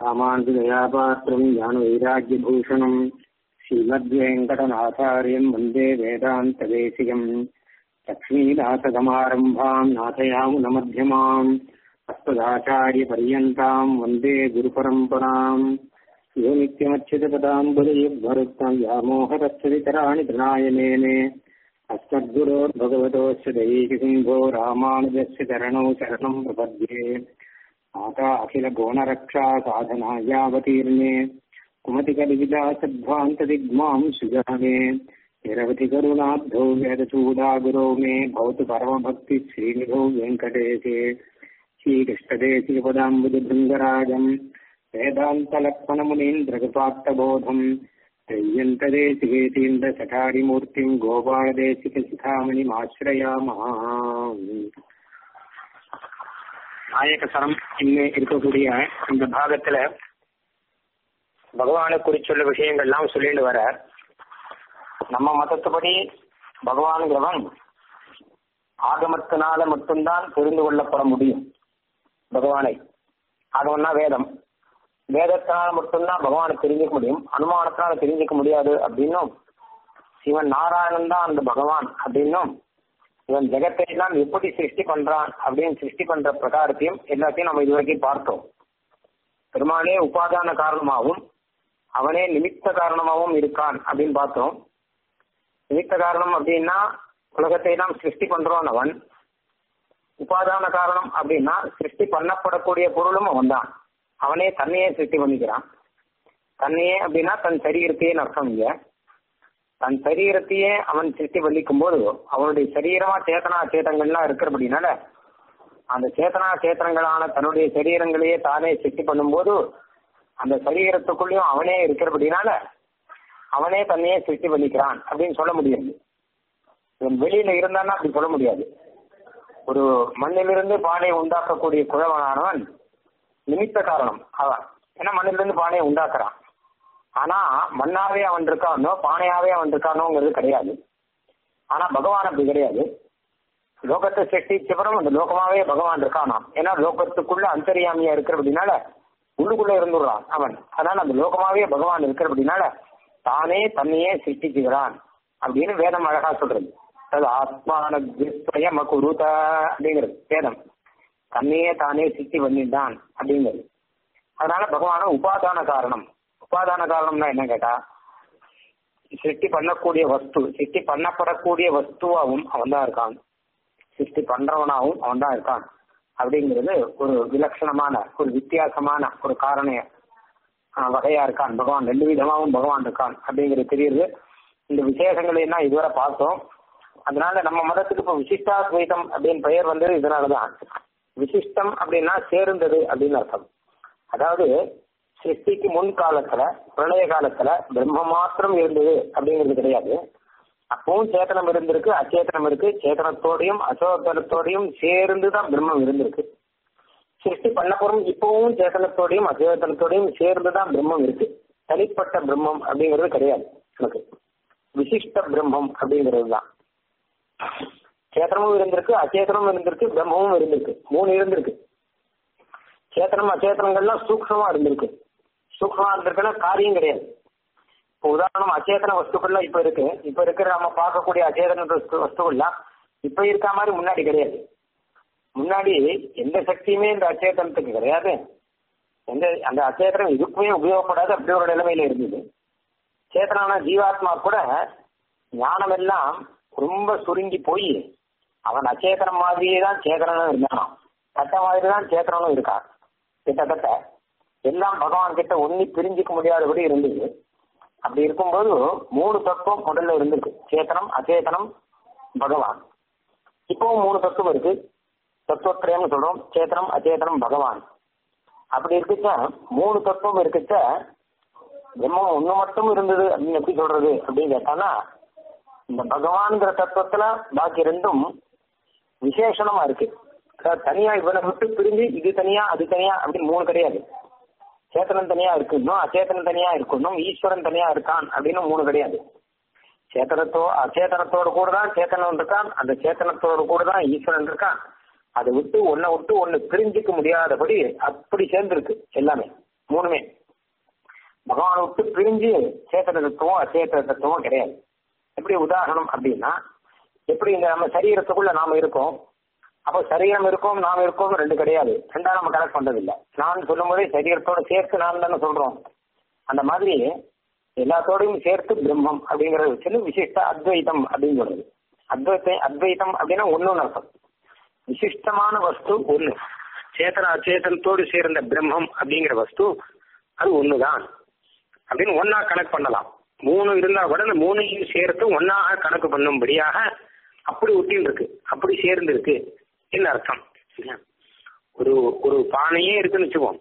ராமானுஜதயாபாத்திரம் ஞானவைராக்கியபூஷணம் ஸ்ரீமத்வேங்கடநாதாரியம் வந்தே வேதாந்ததேசிகம் லக்ஷ்மீதாசகமாரம்பாம் நாதயாமுனமध्यமாம் अस्मदाचार्यपर्यन्ताम् वन्दे गुरुपरम्पराम् यो नित्यमच्युतपदाम्बुजयुग्भरुक्तम् व्यामोहतत्सवितराणि प्रणायमेने अस्मद्गुरोर्भगवतोऽस्य दैहिसिंहो रामानुजस्य चरणौ शरणम् प्रपद्ये माता अखिलगुणरक्षा साधनायावतीर्णे कुमतिकलिविदासद्भान्तदिग्माम् सुजाने निरवधिकरुणाब्धौ वेदचूडागुरो मे भवतु परमभक्तिश्रीनिधौ वेङ्कटेशे श्रीकृष्णदेशिकपदाम्बुजभृङ्गराजम् वेदान्तलक्ष्मणमुनीन्द्रकृपात्तबोधम् त्रय्यन्तदेशिकेतीन्द्रशठारिमूर्तिम् गोपालदेशिकशिखामणिमाश्रयामः நாயகசரம் இன்னும் இருக்கக்கூடிய இந்த பாகத்துல பகவானை குறிச்சுள்ள விஷயங்கள்லாம் சொல்லிட்டு வர நம்ம மதத்துப்படி பகவான்கிறவன் ஆகமத்தினால மட்டும்தான் தெரிந்து கொள்ளப்பட முடியும் பகவானை ஆகமம்னா வேதம் வேதத்தினால மட்டும்தான் பகவானை தெரிஞ்சுக்க முடியும் அனுமானத்தினால தெரிஞ்சுக்க முடியாது அப்படின்னும் இவன் நாராயணன் தான் அந்த பகவான் அப்படின்னும் இவன் ஜெகத்தை எல்லாம் எப்படி சிருஷ்டி பண்றான் அப்படின்னு சிருஷ்டி பண்ற பிரகாரத்தையும் எல்லாத்தையும் நம்ம இதுவரைக்கும் பார்த்தோம் பெருமானே உபாதான காரணமாகவும் அவனே நிமித்த காரணமாகவும் இருக்கான் அப்படின்னு பார்த்தோம் நிமித்த காரணம் அப்படின்னா உலகத்தை எல்லாம் சிருஷ்டி பண்றோம் அவன் உபாதான காரணம் அப்படின்னா சிருஷ்டி பண்ணப்படக்கூடிய பொருளும் அவன் தான் அவனே தன்னையே சிருஷ்டி பண்ணிக்கிறான் தன்னையே அப்படின்னா தன் சரீரத்தையே அர்த்தம் இங்க தன் சரீரத்தையே அவன் சிருஷ்டி பண்ணிக்கும் போது அவனுடைய சரீரமா சேத்தனா சேத்தங்கள்லாம் இருக்கிறபடினால அந்த சேத்தனா சேத்தனங்களான தன்னுடைய சரீரங்களையே தானே சிருஷ்டி பண்ணும்போது அந்த சரீரத்துக்குள்ளேயும் அவனே இருக்கிறபடினால அவனே தன்னையே சிருஷ்டி பண்ணிக்கிறான் அப்படின்னு சொல்ல முடியாது இவன் வெளியில இருந்தான்னா அப்படி சொல்ல முடியாது ஒரு மண்ணிலிருந்து பானையை உண்டாக்கக்கூடிய குழவனானவன் நிமித்த காரணம் அவன் ஏன்னா மண்ணிலிருந்து பானையை உண்டாக்குறான் ஆனா மண்ணாவே அவன் இருக்கானோ பானையாவே அவன் இருக்கானோங்கிறது கிடையாது ஆனா பகவான் அப்படி கிடையாது லோகத்தை சிருஷ்டிச்சப்பறம் அந்த லோகமாவே பகவான் இருக்கானாம் ஏன்னா லோகத்துக்குள்ள அந்தரியாமியா இருக்கிறபடினால உள்ளுக்குள்ள இருந்துடுறான் அவன் அதனால அந்த லோகமாவே பகவான் இருக்கிறபடினால தானே தன்னையே சிருஷ்டிச்சுக்கிறான் அப்படின்னு வேதம் அழகா சொல்றது அது ஆத்மான குருத அப்படிங்கிறது வேதம் தன்னையே தானே சிருஷ்டி பண்ணிட்டான் அப்படிங்கிறது அதனால பகவான உபாதான காரணம் உபாதான காரணம்னா என்ன கேட்டா சிருஷ்டி பண்ணக்கூடிய வஸ்து சிருஷ்டி பண்ணப்படக்கூடிய வஸ்துவாகவும் அவன் தான் இருக்கான் சிருஷ்டி பண்றவனாகவும் அவன் தான் இருக்கான் அப்படிங்கிறது ஒரு விலட்சணமான ஒரு வித்தியாசமான ஒரு காரண வகையா இருக்கான் பகவான் ரெண்டு விதமாகவும் பகவான் இருக்கான் அப்படிங்கிறது தெரியுது இந்த விசேஷங்களை எல்லாம் இதுவரை பார்த்தோம் அதனால நம்ம மதத்துக்கு இப்போ விசிஷ்டாத்வைதம் அப்படின்னு பெயர் வந்தது இதனாலதான் விசிஷ்டம் அப்படின்னா சேர்ந்தது அப்படின்னு அர்த்தம் அதாவது சிருஷ்டிக்கு முன் காலத்துல பிரளய காலத்துல பிரம்ம மாத்திரம் இருந்தது அப்படிங்கிறது கிடையாது அப்பவும் சேத்தனம் இருந்திருக்கு அச்சேதனம் இருக்கு சேத்தனத்தோடையும் அசோதனத்தோடையும் சேர்ந்து தான் பிரம்மம் இருந்திருக்கு சிருஷ்டி பண்ணப்புறம் இப்பவும் சேத்தனத்தோடையும் அச்சேதனத்தோடையும் சேர்ந்து தான் பிரம்மம் இருக்கு தனிப்பட்ட பிரம்மம் அப்படிங்கிறது கிடையாது எனக்கு விசிஷ்ட பிரம்மம் அப்படிங்கிறது தான் சேத்தனமும் இருந்திருக்கு அச்சேதனமும் இருந்திருக்கு பிரம்மமும் இருந்திருக்கு மூணு இருந்திருக்கு சேத்தனம் அச்சேதனங்கள்லாம் சூக்ஷமா இருந்திருக்கு சூக்ஷமா இருந்திருக்குன்னா காரியம் கிடையாது இப்போ உதாரணம் அச்சேதன வஸ்துக்கள்லாம் இப்ப இருக்கு இப்ப இருக்கிற நம்ம பார்க்கக்கூடிய அச்சேதன வஸ்துக்கள்லாம் இப்ப இருக்க மாதிரி முன்னாடி கிடையாது முன்னாடி எந்த சக்தியுமே இந்த அச்சேதனத்துக்கு கிடையாது எந்த அந்த அச்சேதனம் இதுக்குமே உபயோகப்படாது அப்படி ஒரு நிலைமையில இருந்தது சேத்தனான ஜீவாத்மா கூட ஞானம் எல்லாம் ரொம்ப சுருங்கி போய் அவன் அச்சேதனம் மாதிரியே தான் சேதனனும் இருந்தானாம் கட்ட மாதிரி தான் சேத்தனனும் இருக்கான் கிட்டத்தட்ட எல்லாம் பகவான் கிட்ட ஒன்னி பிரிஞ்சுக்க முடியாதபடி இருந்தது அப்படி இருக்கும்போது மூணு தத்துவம் முதல்ல இருந்திருக்கு சேத்தனம் அச்சேதனம் பகவான் இப்பவும் மூணு தத்துவம் இருக்கு தத்துவத்திரயம்னு சொல்றோம் சேத்தனம் அச்சேதனம் பகவான் அப்படி இருக்குச்ச மூணு தத்துவம் இருக்குச்ச பிரம்மம் ஒண்ணு மட்டும் இருந்தது அப்படின்னு எப்படி சொல்றது அப்படின்னு கேட்டானா இந்த பகவான்கிற தத்துவத்துல பாக்கி ரெண்டும் விசேஷணமா இருக்கு தனியா இவனை விட்டு பிரிஞ்சு இது தனியா அது தனியா அப்படின்னு மூணு கிடையாது சேத்தனம் தனியா இருக்கணும் அச்சேதனம் தனியா இருக்கணும் ஈஸ்வரன் தனியா இருக்கான் அப்படின்னு மூணு கிடையாது சேத்தனத்தோ அச்சேதனத்தோடு கூட தான் சேத்தனம் இருக்கான் அந்த சேத்தனத்தோடு கூட தான் ஈஸ்வரன் இருக்கான் அதை விட்டு ஒன்னை விட்டு ஒன்னு பிரிஞ்சுக்க முடியாதபடி அப்படி சேர்ந்திருக்கு எல்லாமே மூணுமே பகவானை விட்டு பிரிஞ்சு சேத்தன தத்துவம் அச்சேத்தன தத்துவம் கிடையாது எப்படி உதாரணம் அப்படின்னா எப்படி இந்த நம்ம சரீரத்துக்குள்ள நாம இருக்கோம் அப்போ சரீரம் இருக்கும் நாம் இருக்கோம் ரெண்டு கிடையாது ரெண்டா நம்ம கனெக்ட் பண்றதில்லை நான் சொல்லும் போதே சரீரத்தோட சேர்த்து நான் தானே சொல்றோம் அந்த மாதிரி எல்லாத்தோடையும் சேர்த்து பிரம்மம் அப்படிங்கறது வச்சு விசிஷ்ட அத்வைதம் அப்படின்னு சொல்றது அத்வைத்த அத்வைதம் அப்படின்னா ஒண்ணுன்னு அர்த்தம் விசிஷ்டமான வஸ்து ஒண்ணு சேத்தன அச்சேதனத்தோடு சேர்ந்த பிரம்மம் அப்படிங்கிற வஸ்து அது ஒண்ணுதான் அப்படின்னு ஒன்னா கணக்கு பண்ணலாம் மூணு இருந்தா கூட அந்த மூணையும் சேர்த்து ஒன்னாக கணக்கு பண்ணும்படியாக அப்படி ஒட்டின்னு இருக்கு அப்படி சேர்ந்து இருக்கு என்ன அர்த்தம் ஒரு ஒரு பானையே இருக்குன்னு வச்சுக்கோம்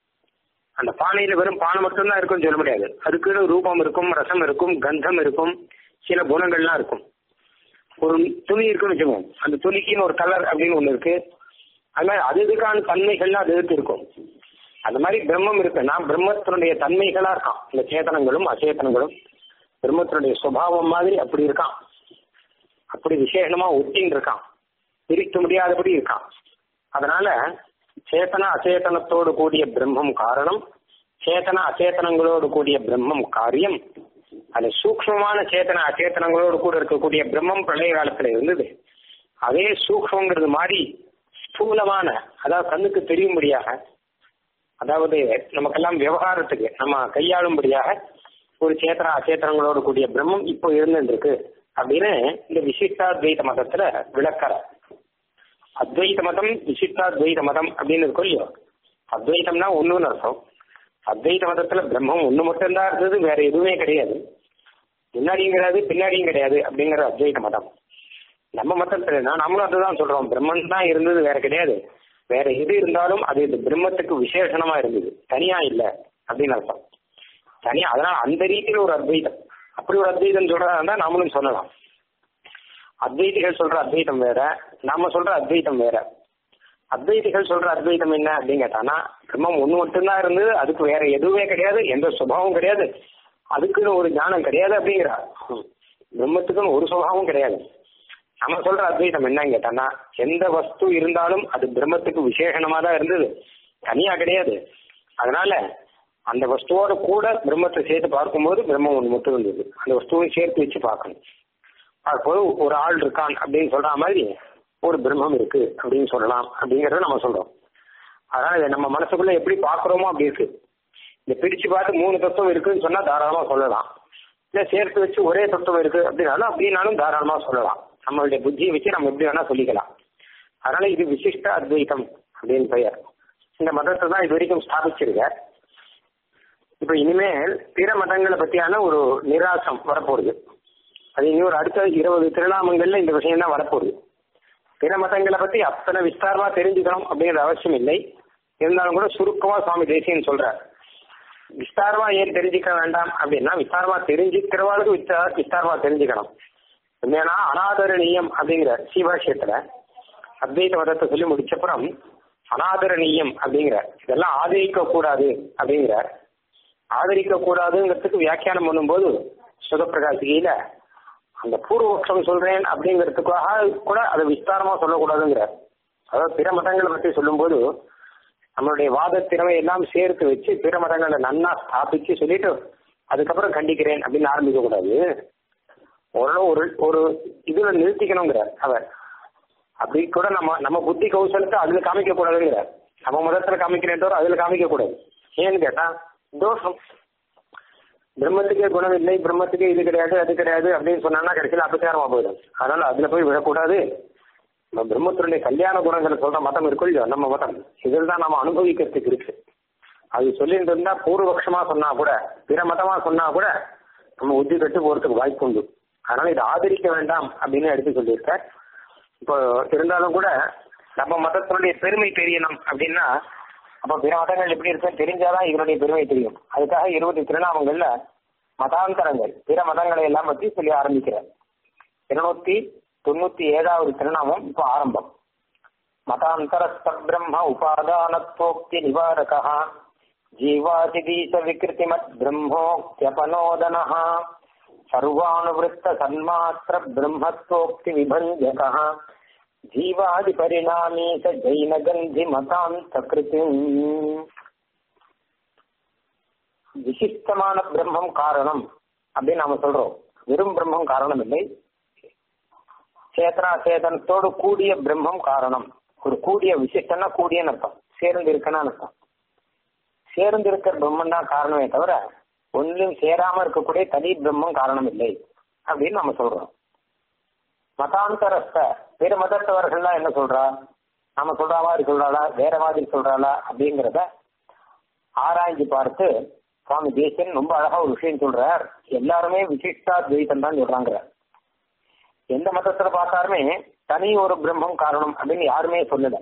அந்த பானையில வெறும் பானை மட்டும்தான் இருக்குன்னு சொல்ல முடியாது அதுக்குன்னு ரூபம் இருக்கும் ரசம் இருக்கும் கந்தம் இருக்கும் சில குணங்கள்லாம் இருக்கும் ஒரு துணி இருக்குன்னு வச்சுக்கோம் அந்த துணிக்குன்னு ஒரு கலர் அப்படின்னு ஒண்ணு இருக்கு அது மாதிரி அது இதுக்கான தன்மைகள்லாம் அது இருக்கு இருக்கும் அந்த மாதிரி பிரம்மம் இருக்கு நான் பிரம்மத்தினுடைய தன்மைகளா இருக்கான் இந்த சேதனங்களும் அச்சேதனங்களும் பிரம்மத்தினுடைய சுபாவம் மாதிரி அப்படி இருக்கான் அப்படி விசேஷமா ஒட்டின்னு இருக்கான் பிரிக்க முடியாதபடி இருக்கான் அதனால சேத்தன அச்சேதனத்தோடு கூடிய பிரம்மம் காரணம் சேத்தன அச்சேதனங்களோடு கூடிய பிரம்மம் காரியம் அது சூக்மமான சேத்தன அச்சேதனங்களோடு கூட இருக்கக்கூடிய பிரம்மம் பிரளய காலத்துல இருந்தது அதே சூக்மங்கிறது மாதிரி ஸ்தூலமான அதாவது கண்ணுக்கு தெரியும்படியாக அதாவது நமக்கெல்லாம் விவகாரத்துக்கு நம்ம கையாளும்படியாக ஒரு சேத்தன அச்சேத்தனங்களோடு கூடிய பிரம்மம் இப்போ இருந்துருக்கு அப்படின்னு இந்த விசிஷ்டாத்வைத மதத்துல விளக்கற அத்வைத மதம் விசிஷ்டாத்வைத மதம் அப்படின்னு இருக்கும் இல்லையோ அத்வைதம்னா ஒண்ணுன்னு அர்த்தம் அத்வைத மதத்துல பிரம்மம் ஒண்ணு மட்டும்தான் இருந்தது வேற எதுவுமே கிடையாது முன்னாடியும் கிடையாது பின்னாடியும் கிடையாது அப்படிங்கிற அத்வைத மதம் நம்ம மதத்துல நம்மளும் அதுதான் சொல்றோம் பிரம்மன் தான் இருந்தது வேற கிடையாது வேற எது இருந்தாலும் அது இந்த பிரம்மத்துக்கு விசேஷணமா இருந்தது தனியா இல்ல அப்படின்னு அர்த்தம் தனியா அதனால அந்த ரீதியில ஒரு அத்வைதம் அப்படி ஒரு அத்வைதம் சொல்றதா இருந்தா நாமளும் சொல்லலாம் அத்வைதிகள் சொல்ற அத்வைதம் வேற நாம சொல்ற அத்வைதம் வேற அத்வைதிகள் சொல்ற அத்வைதம் என்ன அப்படின்னு கேட்டானா பிரம்மம் ஒண்ணு மட்டும்தான் இருந்தது அதுக்கு வேற எதுவுமே கிடையாது எந்த சுபாவம் கிடையாது அதுக்குன்னு ஒரு ஞானம் கிடையாது அப்படிங்கிறார் பிரம்மத்துக்குன்னு ஒரு சுபாவம் கிடையாது நம்ம சொல்ற அத்வைதம் என்னன்னு கேட்டானா எந்த வஸ்து இருந்தாலும் அது பிரம்மத்துக்கு விசேஷணமா தான் இருந்தது தனியா கிடையாது அதனால அந்த வஸ்துவோட கூட பிரம்மத்தை சேர்த்து பார்க்கும்போது பிரம்மம் ஒன்று மட்டும் இருந்தது அந்த வஸ்துவை சேர்த்து வச்சு பார்க்கணும் அப்போது ஒரு ஆள் இருக்கான் அப்படின்னு சொல்ற மாதிரி ஒரு பிரம்மம் இருக்கு அப்படின்னு சொல்லலாம் அப்படிங்கறத நம்ம சொல்றோம் அதனால இதை நம்ம மனசுக்குள்ள எப்படி பாக்குறோமோ அப்படி இருக்கு இந்த பிரிச்சு பார்த்து மூணு தத்துவம் இருக்குன்னு சொன்னா தாராளமா சொல்லலாம் இல்ல சேர்த்து வச்சு ஒரே தத்துவம் இருக்கு அப்படின்னாலும் அப்படின்னாலும் தாராளமா சொல்லலாம் நம்மளுடைய புத்தியை வச்சு நம்ம எப்படி வேணா சொல்லிக்கலாம் அதனால இது விசிஷ்ட அத்வைதம் அப்படின்னு பெயர் இந்த மதத்தை தான் இது வரைக்கும் ஸ்தாபிச்சிருக்க இப்ப இனிமேல் பிற மதங்களை பத்தியான ஒரு நிராசம் வரப்போகுது அது இனி ஒரு அடுத்த இருபது திருநாமங்கள்ல இந்த விஷயம் தான் வரப்போகுது பிற மதங்களை பத்தி அத்தனை விஸ்தாரமா தெரிஞ்சுக்கணும் அப்படிங்கிற அவசியம் இல்லை இருந்தாலும் கூட சுருக்கமா சுவாமி தேசியன் சொல்றார் விஸ்தாரமா ஏன் தெரிஞ்சுக்க வேண்டாம் அப்படின்னா விஸ்தாரமா தெரிஞ்சுக்கிறவாளுக்கு விஸ்தா விஸ்தாரமா தெரிஞ்சுக்கணும் ஏன்னா அனாதரணீயம் அப்படிங்கிற சீபாஷ்யத்துல அத்வைத மதத்தை சொல்லி முடிச்சப்புறம் அனாதரணீயம் அப்படிங்கிற இதெல்லாம் ஆதரிக்க கூடாது அப்படிங்கிற ஆதரிக்க கூடாதுங்கிறதுக்கு வியாக்கியானம் பண்ணும்போது சுகப்பிரகாசிகையில அந்த பூர்வபக்ஷம் சொல்றேன் அப்படிங்கிறதுக்காக கூட அதை விஸ்தாரமா சொல்லக்கூடாதுங்கிறார் அதாவது பிற மதங்களை பற்றி சொல்லும்போது நம்மளுடைய வாத திறமை எல்லாம் சேர்த்து வச்சு பிற மதங்களை நன்னா ஸ்தாபிச்சு சொல்லிட்டு அதுக்கப்புறம் கண்டிக்கிறேன் அப்படின்னு ஆரம்பிக்க கூடாது ஓரளவு ஒரு ஒரு இதுல நிறுத்திக்கணுங்கிறார் அவர் அப்படி கூட நம்ம நம்ம புத்தி கௌசலத்தை அதுல காமிக்க கூடாதுங்கிறார் நம்ம மதத்துல காமிக்கிறேன் தவிர அதுல காமிக்க கூடாது ஏன்னு கேட்டா தோஷம் பிரம்மத்துக்கே குணம் இல்லை பிரம்மத்துக்கே இது கிடையாது அது கிடையாது அப்படின்னு சொன்னா கடைசியில் அபச்சாரமா போயிடும் அதனால அதுல போய் விடக்கூடாது நம்ம பிரம்மத்தினுடைய கல்யாண குணங்களை சொல்ற மதம் இருக்கும் இல்லையோ நம்ம மதம் இதில் தான் நம்ம அனுபவிக்கிறதுக்கு இருக்கு அது சொல்லிட்டு இருந்தா பூர்வபக்ஷமா சொன்னா கூட பிற மதமா சொன்னா கூட நம்ம உத்தி கட்டு போறதுக்கு வாய்ப்பு உண்டு அதனால இதை ஆதரிக்க வேண்டாம் அப்படின்னு எடுத்து சொல்லியிருக்கார் இப்போ இருந்தாலும் கூட நம்ம மதத்தினுடைய பெருமை தெரியணும் அப்படின்னா அப்ப பிற மதங்கள் எப்படி இருக்குன்னு தெரிஞ்சாதான் இதனுடைய பெருமை தெரியும் அதுக்காக இருபது திருநாமங்கள்ல மதாந்தரங்கள் பிற மதங்களை எல்லாம் பற்றி சொல்லி ஆரம்பிக்கிறார் இருநூத்தி தொண்ணூத்தி ஏழாவது திருநாமம் இப்போ ஆரம்பம் மதாந்தரஸ்த பிரம்ம உபாதானத்தோக்தி நிவாரகா ஜீவாதிதீச விகிருதிமத் பிரம்மோக்தியபனோதன சர்வானுவృத்த சன்மாத்திர பிரம்மத்வோக்தி விபஞ்சக ஜீவாதி பரிணாமீ ச ஜைன கந்தி மதாந்த கிருதி விசிஷ்டமான பிரம்மம் காரணம் அப்படின்னு நாம சொல்றோம் வெறும் பிரம்மம் காரணம் இல்லை சேத்தனா சேதனத்தோடு கூடிய பிரம்மம் காரணம் ஒரு கூடிய விசிஷ்டனா கூடியன்னு அர்த்தம் சேர்ந்து இருக்கன்னு அர்த்தம் சேர்ந்து இருக்கிற பிரம்மன் தான் காரணமே தவிர ஒன்றிலும் சேராம இருக்கக்கூடிய தனி பிரம்மம் காரணம் இல்லை அப்படின்னு நம்ம சொல்றோம் மதாந்தரஸ்த வேற மதத்தவர்கள்லாம் என்ன சொல்றா நம்ம சொல்ற மாதிரி சொல்றாளா வேற மாதிரி சொல்றாளா அப்படிங்கிறத ஆராய்ஞ்சு பார்த்து சுவாமி தேசியன் ரொம்ப அழகா ஒரு விஷயம் சொல்றார் எல்லாருமே விசிஷ்டா துவைத்தம் தான் சொல்றாங்க எந்த மதத்துல பார்த்தாலுமே தனி ஒரு பிரம்மம் காரணம் அப்படின்னு யாருமே சொல்லல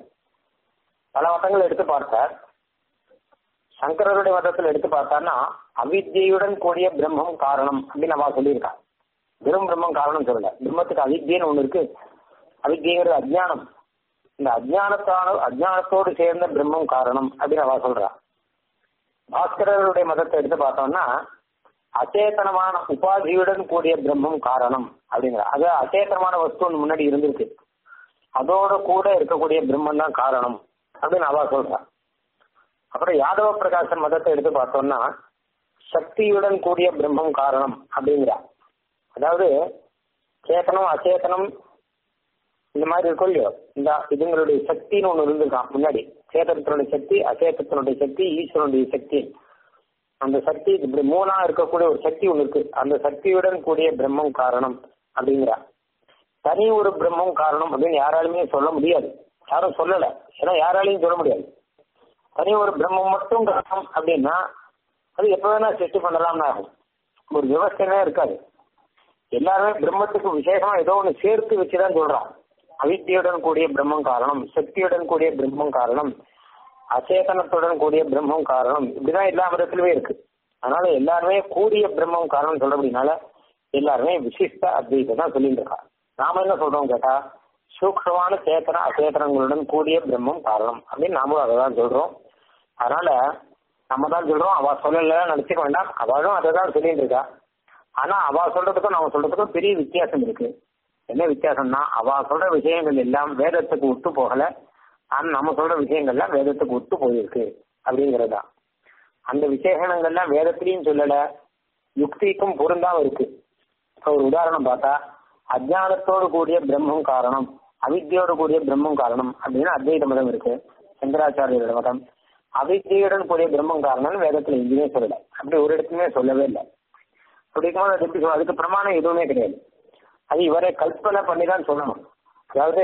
பல மதங்கள் எடுத்து பார்த்தார் சங்கரருடைய மதத்தில் எடுத்து பார்த்தான்னா அவித்தியுடன் கூடிய பிரம்மம் காரணம் அப்படின்னு அவ சொல்லியிருக்கான் வெறும் பிரம்மம் காரணம் சொல்லல பிரம்மத்துக்கு அவித்தியன்னு ஒண்ணு இருக்கு அவித்தியங்கிறது அஜ்ஞானம் இந்த அஜ்ஞானத்தான அஜ்ஞானத்தோடு சேர்ந்த பிரம்மம் காரணம் அப்படின்னு அவ சொல்றா பாஸ்கரருடைய மதத்தை எடுத்து பார்த்தோம்னா அச்சேதனமான உபாதியுடன் கூடிய பிரம்மம் காரணம் அப்படிங்கிற அது அச்சேதனமான வஸ்து ஒன்று முன்னாடி இருந்திருக்கு அதோட கூட இருக்கக்கூடிய பிரம்மம் தான் காரணம் அப்படின்னு அவ சொல்றா அப்புறம் யாதவ பிரகாசன் மதத்தை எடுத்து பார்த்தோம்னா சக்தியுடன் கூடிய பிரம்மம் காரணம் அப்படிங்கிறா அதாவது சேத்தனம் அச்சேதனம் இந்த மாதிரி இருக்கும் இல்லையோ இந்த இதுங்களுடைய சக்தின்னு ஒண்ணு இருந்திருக்கான் முன்னாடி சேதனத்தினுடைய சக்தி அச்சேதத்தினுடைய சக்தி ஈஸ்வரனுடைய சக்தி அந்த சக்தி இப்படி மூணா இருக்கக்கூடிய ஒரு சக்தி ஒண்ணு இருக்கு அந்த சக்தியுடன் கூடிய பிரம்மம் காரணம் அப்படிங்கிறா தனி ஒரு பிரம்மம் காரணம் அப்படின்னு யாராலுமே சொல்ல முடியாது யாரும் சொல்லல ஏன்னா யாராலையும் சொல்ல முடியாது தனி ஒரு பிரம்மம் மட்டும் காரணம் அப்படின்னா அது எப்ப வேணா சிருஷ்டி பண்ணலாம்னு ஆகும் ஒரு விவசாயமே இருக்காது எல்லாருமே பிரம்மத்துக்கு விசேஷமா ஏதோ ஒண்ணு சேர்த்து வச்சுதான் சொல்றான் அவித்தியுடன் கூடிய பிரம்மம் காரணம் சக்தியுடன் கூடிய பிரம்மம் காரணம் அச்சேதனத்துடன் கூடிய பிரம்மம் காரணம் இப்படிதான் எல்லா மதத்திலுமே இருக்கு அதனால எல்லாருமே கூடிய பிரம்மம் காரணம் சொல்றபடினால எல்லாருமே விசிஷ்ட அத்வைத்தை தான் சொல்லிட்டு இருக்கா நாம என்ன சொல்றோம் கேட்டா சூக்ஷமான சேத்தன அச்சேதனங்களுடன் கூடிய பிரம்மம் காரணம் அப்படின்னு நாமளும் அதை தான் சொல்றோம் அதனால நம்ம தான் சொல்றோம் அவ சொல்லல நினைச்சுக்க வேண்டாம் அவளும் அதை தான் சொல்லிட்டு இருக்கா ஆனா அவ சொல்றதுக்கும் நம்ம சொல்றதுக்கும் பெரிய வித்தியாசம் இருக்கு என்ன வித்தியாசம்னா அவ சொல்ற விஷயங்கள் எல்லாம் வேதத்துக்கு ஒத்து போகல ஆனா நம்ம சொல்ற விஷயங்கள்லாம் வேதத்துக்கு ஒத்து போயிருக்கு அப்படிங்கறதா அந்த விசேஷணங்கள்லாம் வேதத்திலையும் சொல்லல யுக்திக்கும் பொருந்தாம இருக்கு இப்ப ஒரு உதாரணம் பார்த்தா அஜானத்தோடு கூடிய பிரம்மம் காரணம் அவித்தியோடு கூடிய பிரம்மம் காரணம் அப்படின்னு அத்வைத மதம் இருக்கு சங்கராச்சாரியோட மதம் அவித்தியுடன் கூடிய பிரம்மம் காரணம்னு வேதத்துல எங்கேயுமே சொல்லல அப்படி ஒரு இடத்துலயுமே சொல்லவே இல்லை அப்படி இருக்கும்போது அது எப்படி சொல்ல அதுக்கு பிரமாணம் எதுவுமே கிடையாது அது இவரே கல்பனை பண்ணி தான் சொல்லணும் அதாவது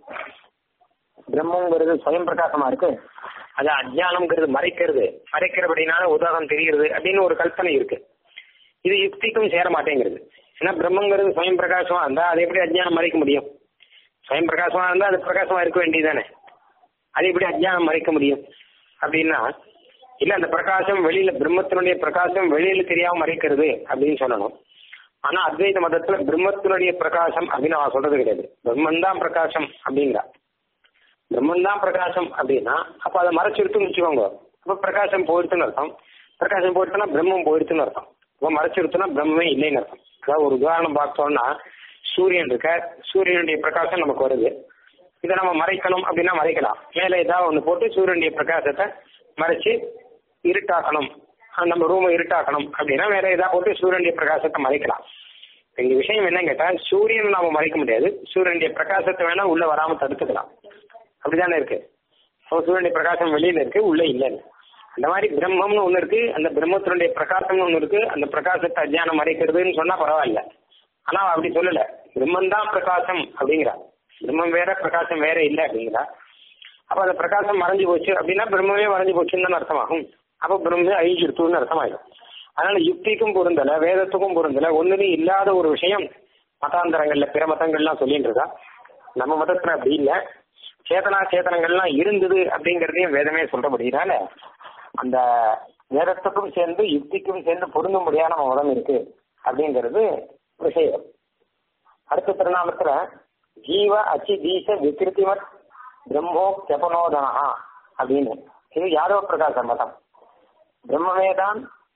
பிரம்மங்கிறது சுயம் பிரகாசமா இருக்கு அது அஜ்ஞானம்ங்கிறது மறைக்கிறது மறைக்கிறபடினால உதாரணம் தெரிகிறது அப்படின்னு ஒரு கல்பனை இருக்கு இது யுக்திக்கும் சேர மாட்டேங்கிறது ஏன்னா பிரம்மங்கிறது சுயம் பிரகாசமா இருந்தா அதை எப்படி அஜ்ஞானம் மறைக்க முடியும் சுயம் பிரகாசமா இருந்தா அது பிரகாசமா இருக்க வேண்டியதானே அது எப்படி அஜ்ஞானம் மறைக்க முடியும் அப்படின்னா இல்ல அந்த பிரகாசம் வெளியில பிரம்மத்தினுடைய பிரகாசம் வெளியில தெரியாம மறைக்கிறது அப்படின்னு சொல்லணும் ஆனா அத்வைத மதத்துல பிரம்மத்தினுடைய பிரகாசம் அப்படின்னு அவன் சொல்றது கிடையாது பிரம்மன் தான் பிரகாசம் அப்படிங்கிறா பிரம்மன் தான் பிரகாசம் அப்படின்னா அப்ப அதை மறைச்சிருத்துன்னு வச்சுக்கோங்க அப்ப பிரகாசம் போயிடுத்துன்னு அர்த்தம் பிரகாசம் போயிடுச்சுன்னா பிரம்மம் போயிடுச்சுன்னு அர்த்தம் அப்ப மறைச்சிருத்துனா பிரம்மே இல்லைன்னு அர்த்தம் அதாவது ஒரு உதாரணம் பார்த்தோம்னா சூரியன் இருக்க சூரியனுடைய பிரகாசம் நமக்கு வருது இதை நம்ம மறைக்கணும் அப்படின்னா மறைக்கலாம் மேலே ஏதாவது ஒன்று போட்டு சூரியனுடைய பிரகாசத்தை மறைச்சு இருட்டாக்கணும் நம்ம ரூமை இருட்டாக்கணும் அப்படின்னா வேற ஏதாவது போட்டு சூரியனுடைய பிரகாசத்தை மறைக்கலாம் எங்க விஷயம் என்ன கேட்டா சூரியன் நாம மறைக்க முடியாது சூரியனுடைய பிரகாசத்தை வேணா உள்ள வராம தடுத்துக்கலாம் அப்படிதானே இருக்கு சூரியனுடைய பிரகாசம் வெளியில இருக்கு உள்ள இல்லைன்னு அந்த மாதிரி பிரம்மம்னு ஒண்ணு இருக்கு அந்த பிரம்மத்தினுடைய பிரகாசம்னு ஒண்ணு இருக்கு அந்த பிரகாசத்தை அஜ்ஞானம் மறைக்கிறதுன்னு சொன்னா பரவாயில்ல ஆனா அப்படி சொல்லல பிரம்மன் தான் பிரகாசம் அப்படிங்கிறா பிரம்மம் வேற பிரகாசம் வேற இல்லை அப்படிங்கிறா அப்ப அந்த பிரகாசம் மறைஞ்சு போச்சு அப்படின்னா பிரம்மமே மறைஞ்சு போச்சுன்னு தான் அர்த்தமாகும் அப்ப பிரம்மே அழிஞ்சிருத்துன்னு அர்த்தமாயிடும் அதனால யுக்திக்கும் பொருந்தல வேதத்துக்கும் பொருந்தல ஒண்ணுலையும் இல்லாத ஒரு விஷயம் மதாந்தரங்கள்ல பிற மதங்கள்லாம் சொல்லிட்டு இருக்கா நம்ம மதத்துல அப்படி இல்லை சேதனா சேதனங்கள்லாம் இருந்தது அப்படிங்கறதையும் வேதமே சொல்றபடினால அந்த வேதத்துக்கும் சேர்ந்து யுக்திக்கும் சேர்ந்து பொருந்தும்படியான நம்ம மதம் இருக்கு அப்படிங்கிறது விஷயம் அடுத்த திருநாமத்துல ஜீவ அச்சி தீச விகிருத்திமத் பிரம்மோ ஜபனோதனா அப்படின்னு இது யாதவ பிரகாச மதம் பிரம்மமே தான்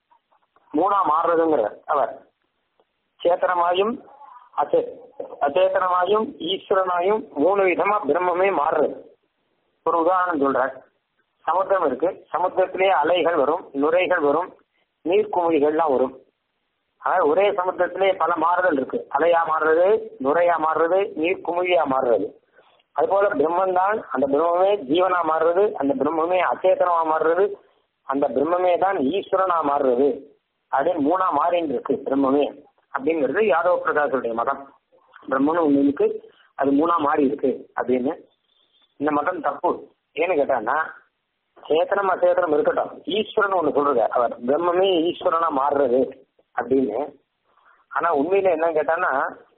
மூணா மாறுறதுங்கிறார் அவர் சேத்தனமாயும் அச்சே அச்சேத்தனமாயும் ஈஸ்வரனாயும் மூணு விதமா பிரம்மமே மாறுறது ஒரு உதாரணம் சொல்றார் சமுத்திரம் இருக்கு சமுத்திரத்திலேயே அலைகள் வரும் நுரைகள் வரும் நீர்க்குமிழிகள்லாம் வரும் அதாவது ஒரே சமுத்திரத்திலே பல மாறுதல் இருக்கு அலையா மாறுறது நுரையா மாறுறது நீர்க்குமிழியா மாறுறது அதுபோல பிரம்மன் தான் அந்த பிரம்மமே ஜீவனா மாறுறது அந்த பிரம்மமே அச்சேதனமா மாறுறது அந்த பிரம்மமே தான் ஈஸ்வரனா மாறுறது அப்படின்னு மூணா மாறின்னு இருக்கு பிரம்மமே அப்படிங்கிறது யாதவ பிரகாஷுடைய மதம் பிரம்மன் ஒண்ணு இருக்கு அது மூணா மாறி இருக்கு அப்படின்னு இந்த மதம் தப்பு ஏன்னு கேட்டான்னா சேத்தனம் அச்சேதனம் இருக்கட்டும் ஈஸ்வரன் ஒண்ணு சொல்றது அவர் பிரம்மமே ஈஸ்வரனா மாறுறது அப்படின்னு ஆனா உண்மையில என்னன்னு கேட்டான்னா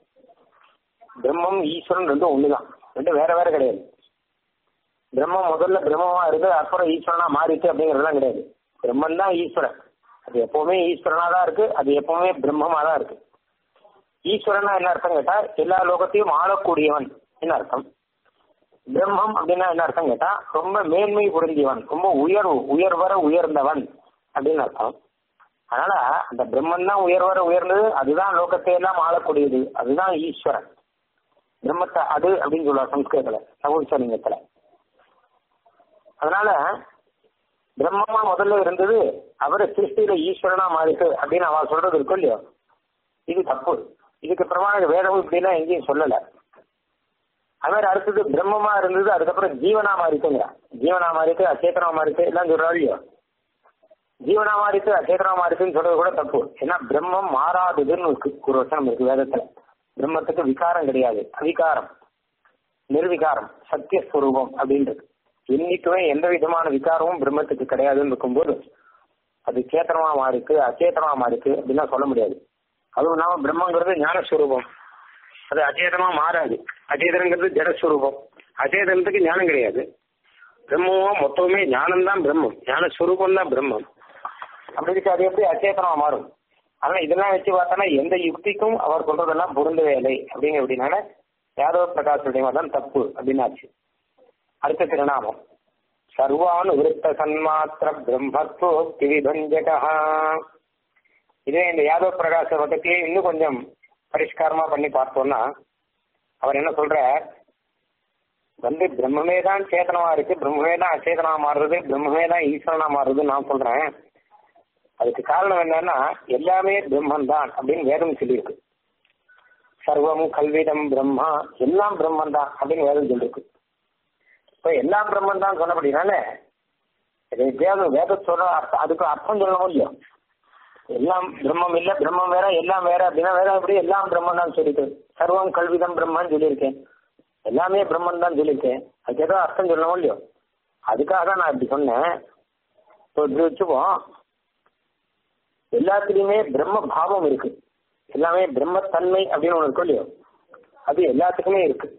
பிரம்மம் ஈஸ்வரன் ரெண்டும் ஒண்ணுதான் ரெண்டும் வேற வேற கிடையாது பிரம்மம் முதல்ல பிரம்மமா இருக்கு அப்புறம் ஈஸ்வரனா மாறிட்டு அப்படிங்கறதுலாம் கிடையாது பிரம்மன் தான் ஈஸ்வரன் அது எப்பவுமே ஈஸ்வரனா தான் இருக்கு அது எப்பவுமே பிரம்மமா தான் இருக்கு ஈஸ்வரனா என்ன அர்த்தம் கேட்டா எல்லா லோகத்தையும் ஆளக்கூடியவன் என்ன அர்த்தம் பிரம்மம் அப்படின்னா என்ன அர்த்தம் கேட்டா ரொம்ப மேன்மை பொருந்தியவன் ரொம்ப உயர்வு உயர்வர உயர்ந்தவன் அப்படின்னு அர்த்தம் அதனால அந்த பிரம்மன் தான் உயர்வர உயர்ந்தது அதுதான் லோகத்தை எல்லாம் ஆளக்கூடியது அதுதான் ஈஸ்வரன் பிரம்மத்தை அது அப்படின்னு சொல்லுவார் சம்ஸ்கிருதத்துல சமுச்சலிங்கத்துல அதனால பிரம்மமா முதல்ல இருந்தது அவரு சிருஷ்டியில ஈஸ்வரனா மாறிட்டு அப்படின்னு அவ சொல்றது இருக்கும் இல்லையோ இது தப்பு இதுக்கு பிரமாண வேதமும் இப்படிலாம் எங்கேயும் சொல்லல அது மாதிரி அடுத்தது பிரம்மமா இருந்தது அதுக்கப்புறம் ஜீவனா மாறிட்டுங்க ஜீவனா மாறிட்டு அச்சேத்தனா மாறிட்டு எல்லாம் சொல்றா இல்லையோ ஜீவனா மாறிட்டு அச்சேத்தனா மாறிட்டுன்னு சொல்றது கூட தப்பு ஏன்னா பிரம்மம் மாறாததுன்னு இருக்கு ஒரு வசனம் இருக்கு வேதத்துல பிரம்மத்துக்கு விகாரம் கிடையாது அவிகாரம் நிர்விகாரம் சத்தியஸ்வரூபம் அப்படின்றது என்னைக்குமே எந்த விதமான விகாரமும் பிரம்மத்துக்கு கிடையாதுன்னு இருக்கும்போது அது சேத்தனமா மாறிக்கு அச்சேத்தனமா மாறிக்கு அப்படின்லாம் சொல்ல முடியாது அதுவும் இல்லாம பிரம்மங்கிறது ஞானஸ்வரூபம் அது அச்சேதனமா மாறாது அச்சேதனங்கிறது ஜடஸ்வரூபம் அச்சேதனத்துக்கு ஞானம் கிடையாது பிரம்மமும் மொத்தமே ஞானம் தான் பிரம்மம் ஞானஸ்வரூபம் தான் பிரம்மம் அப்படி இருக்கு அது எப்படி அச்சேதனமா மாறும் ஆனா இதெல்லாம் வச்சு பார்த்தோன்னா எந்த யுக்திக்கும் அவர் சொல்றதெல்லாம் பொருந்தவே இல்லை அப்படிங்க அப்படின்னால யாதவ பிரகாஷுடைய மதம் தப்பு அப்படின்னாச்சு அடுத்த திருநாமம் சர்வானு விருத்த சன்மாத்திர பிரம்மத்துவ விபஞ்சகா இதே இந்த யாதவ பிரகாச மதத்தையே இன்னும் கொஞ்சம் பரிஷ்காரமா பண்ணி பார்த்தோம்னா அவர் என்ன சொல்ற வந்து பிரம்மமே தான் சேதனமா இருக்கு பிரம்மமே தான் அச்சேதனமா மாறுறது பிரம்மமே தான் ஈஸ்வரனா மாறுறதுன்னு நான் சொல்றேன் அதுக்கு காரணம் என்னன்னா எல்லாமே பிரம்மன் தான் அப்படின்னு வேதம் சொல்லியிருக்கு சர்வம் கல்விதம் பிரம்மா எல்லாம் பிரம்மன் தான் அப்படின்னு வேதம் சொல்லியிருக்கு இப்ப எல்லாம் பிரம்மன் தான் சொன்னபடினால எப்படியாவது வேத சொல்ற அர்த்தம் அதுக்கு அர்த்தம் சொல்லணும் இல்லையோ எல்லாம் பிரம்மம் இல்ல பிரம்மம் வேற எல்லாம் வேற அப்படின்னா வேற எப்படி எல்லாம் பிரம்மன் தான் சொல்லிட்டு சர்வம் கல்விதம் பிரம்மன் சொல்லியிருக்கேன் எல்லாமே பிரம்மன் தான் சொல்லியிருக்கேன் அதுக்கு ஏதோ அர்த்தம் சொல்லணும் இல்லையோ அதுக்காக தான் நான் இப்படி சொன்னேன் இப்போ இப்படி வச்சுப்போம் எல்லாத்துலயுமே பிரம்ம பாவம் இருக்கு எல்லாமே பிரம்மத்தன்மை அப்படின்னு ஒண்ணு இருக்கும் இல்லையோ அது எல்லாத்துக்குமே இருக்கு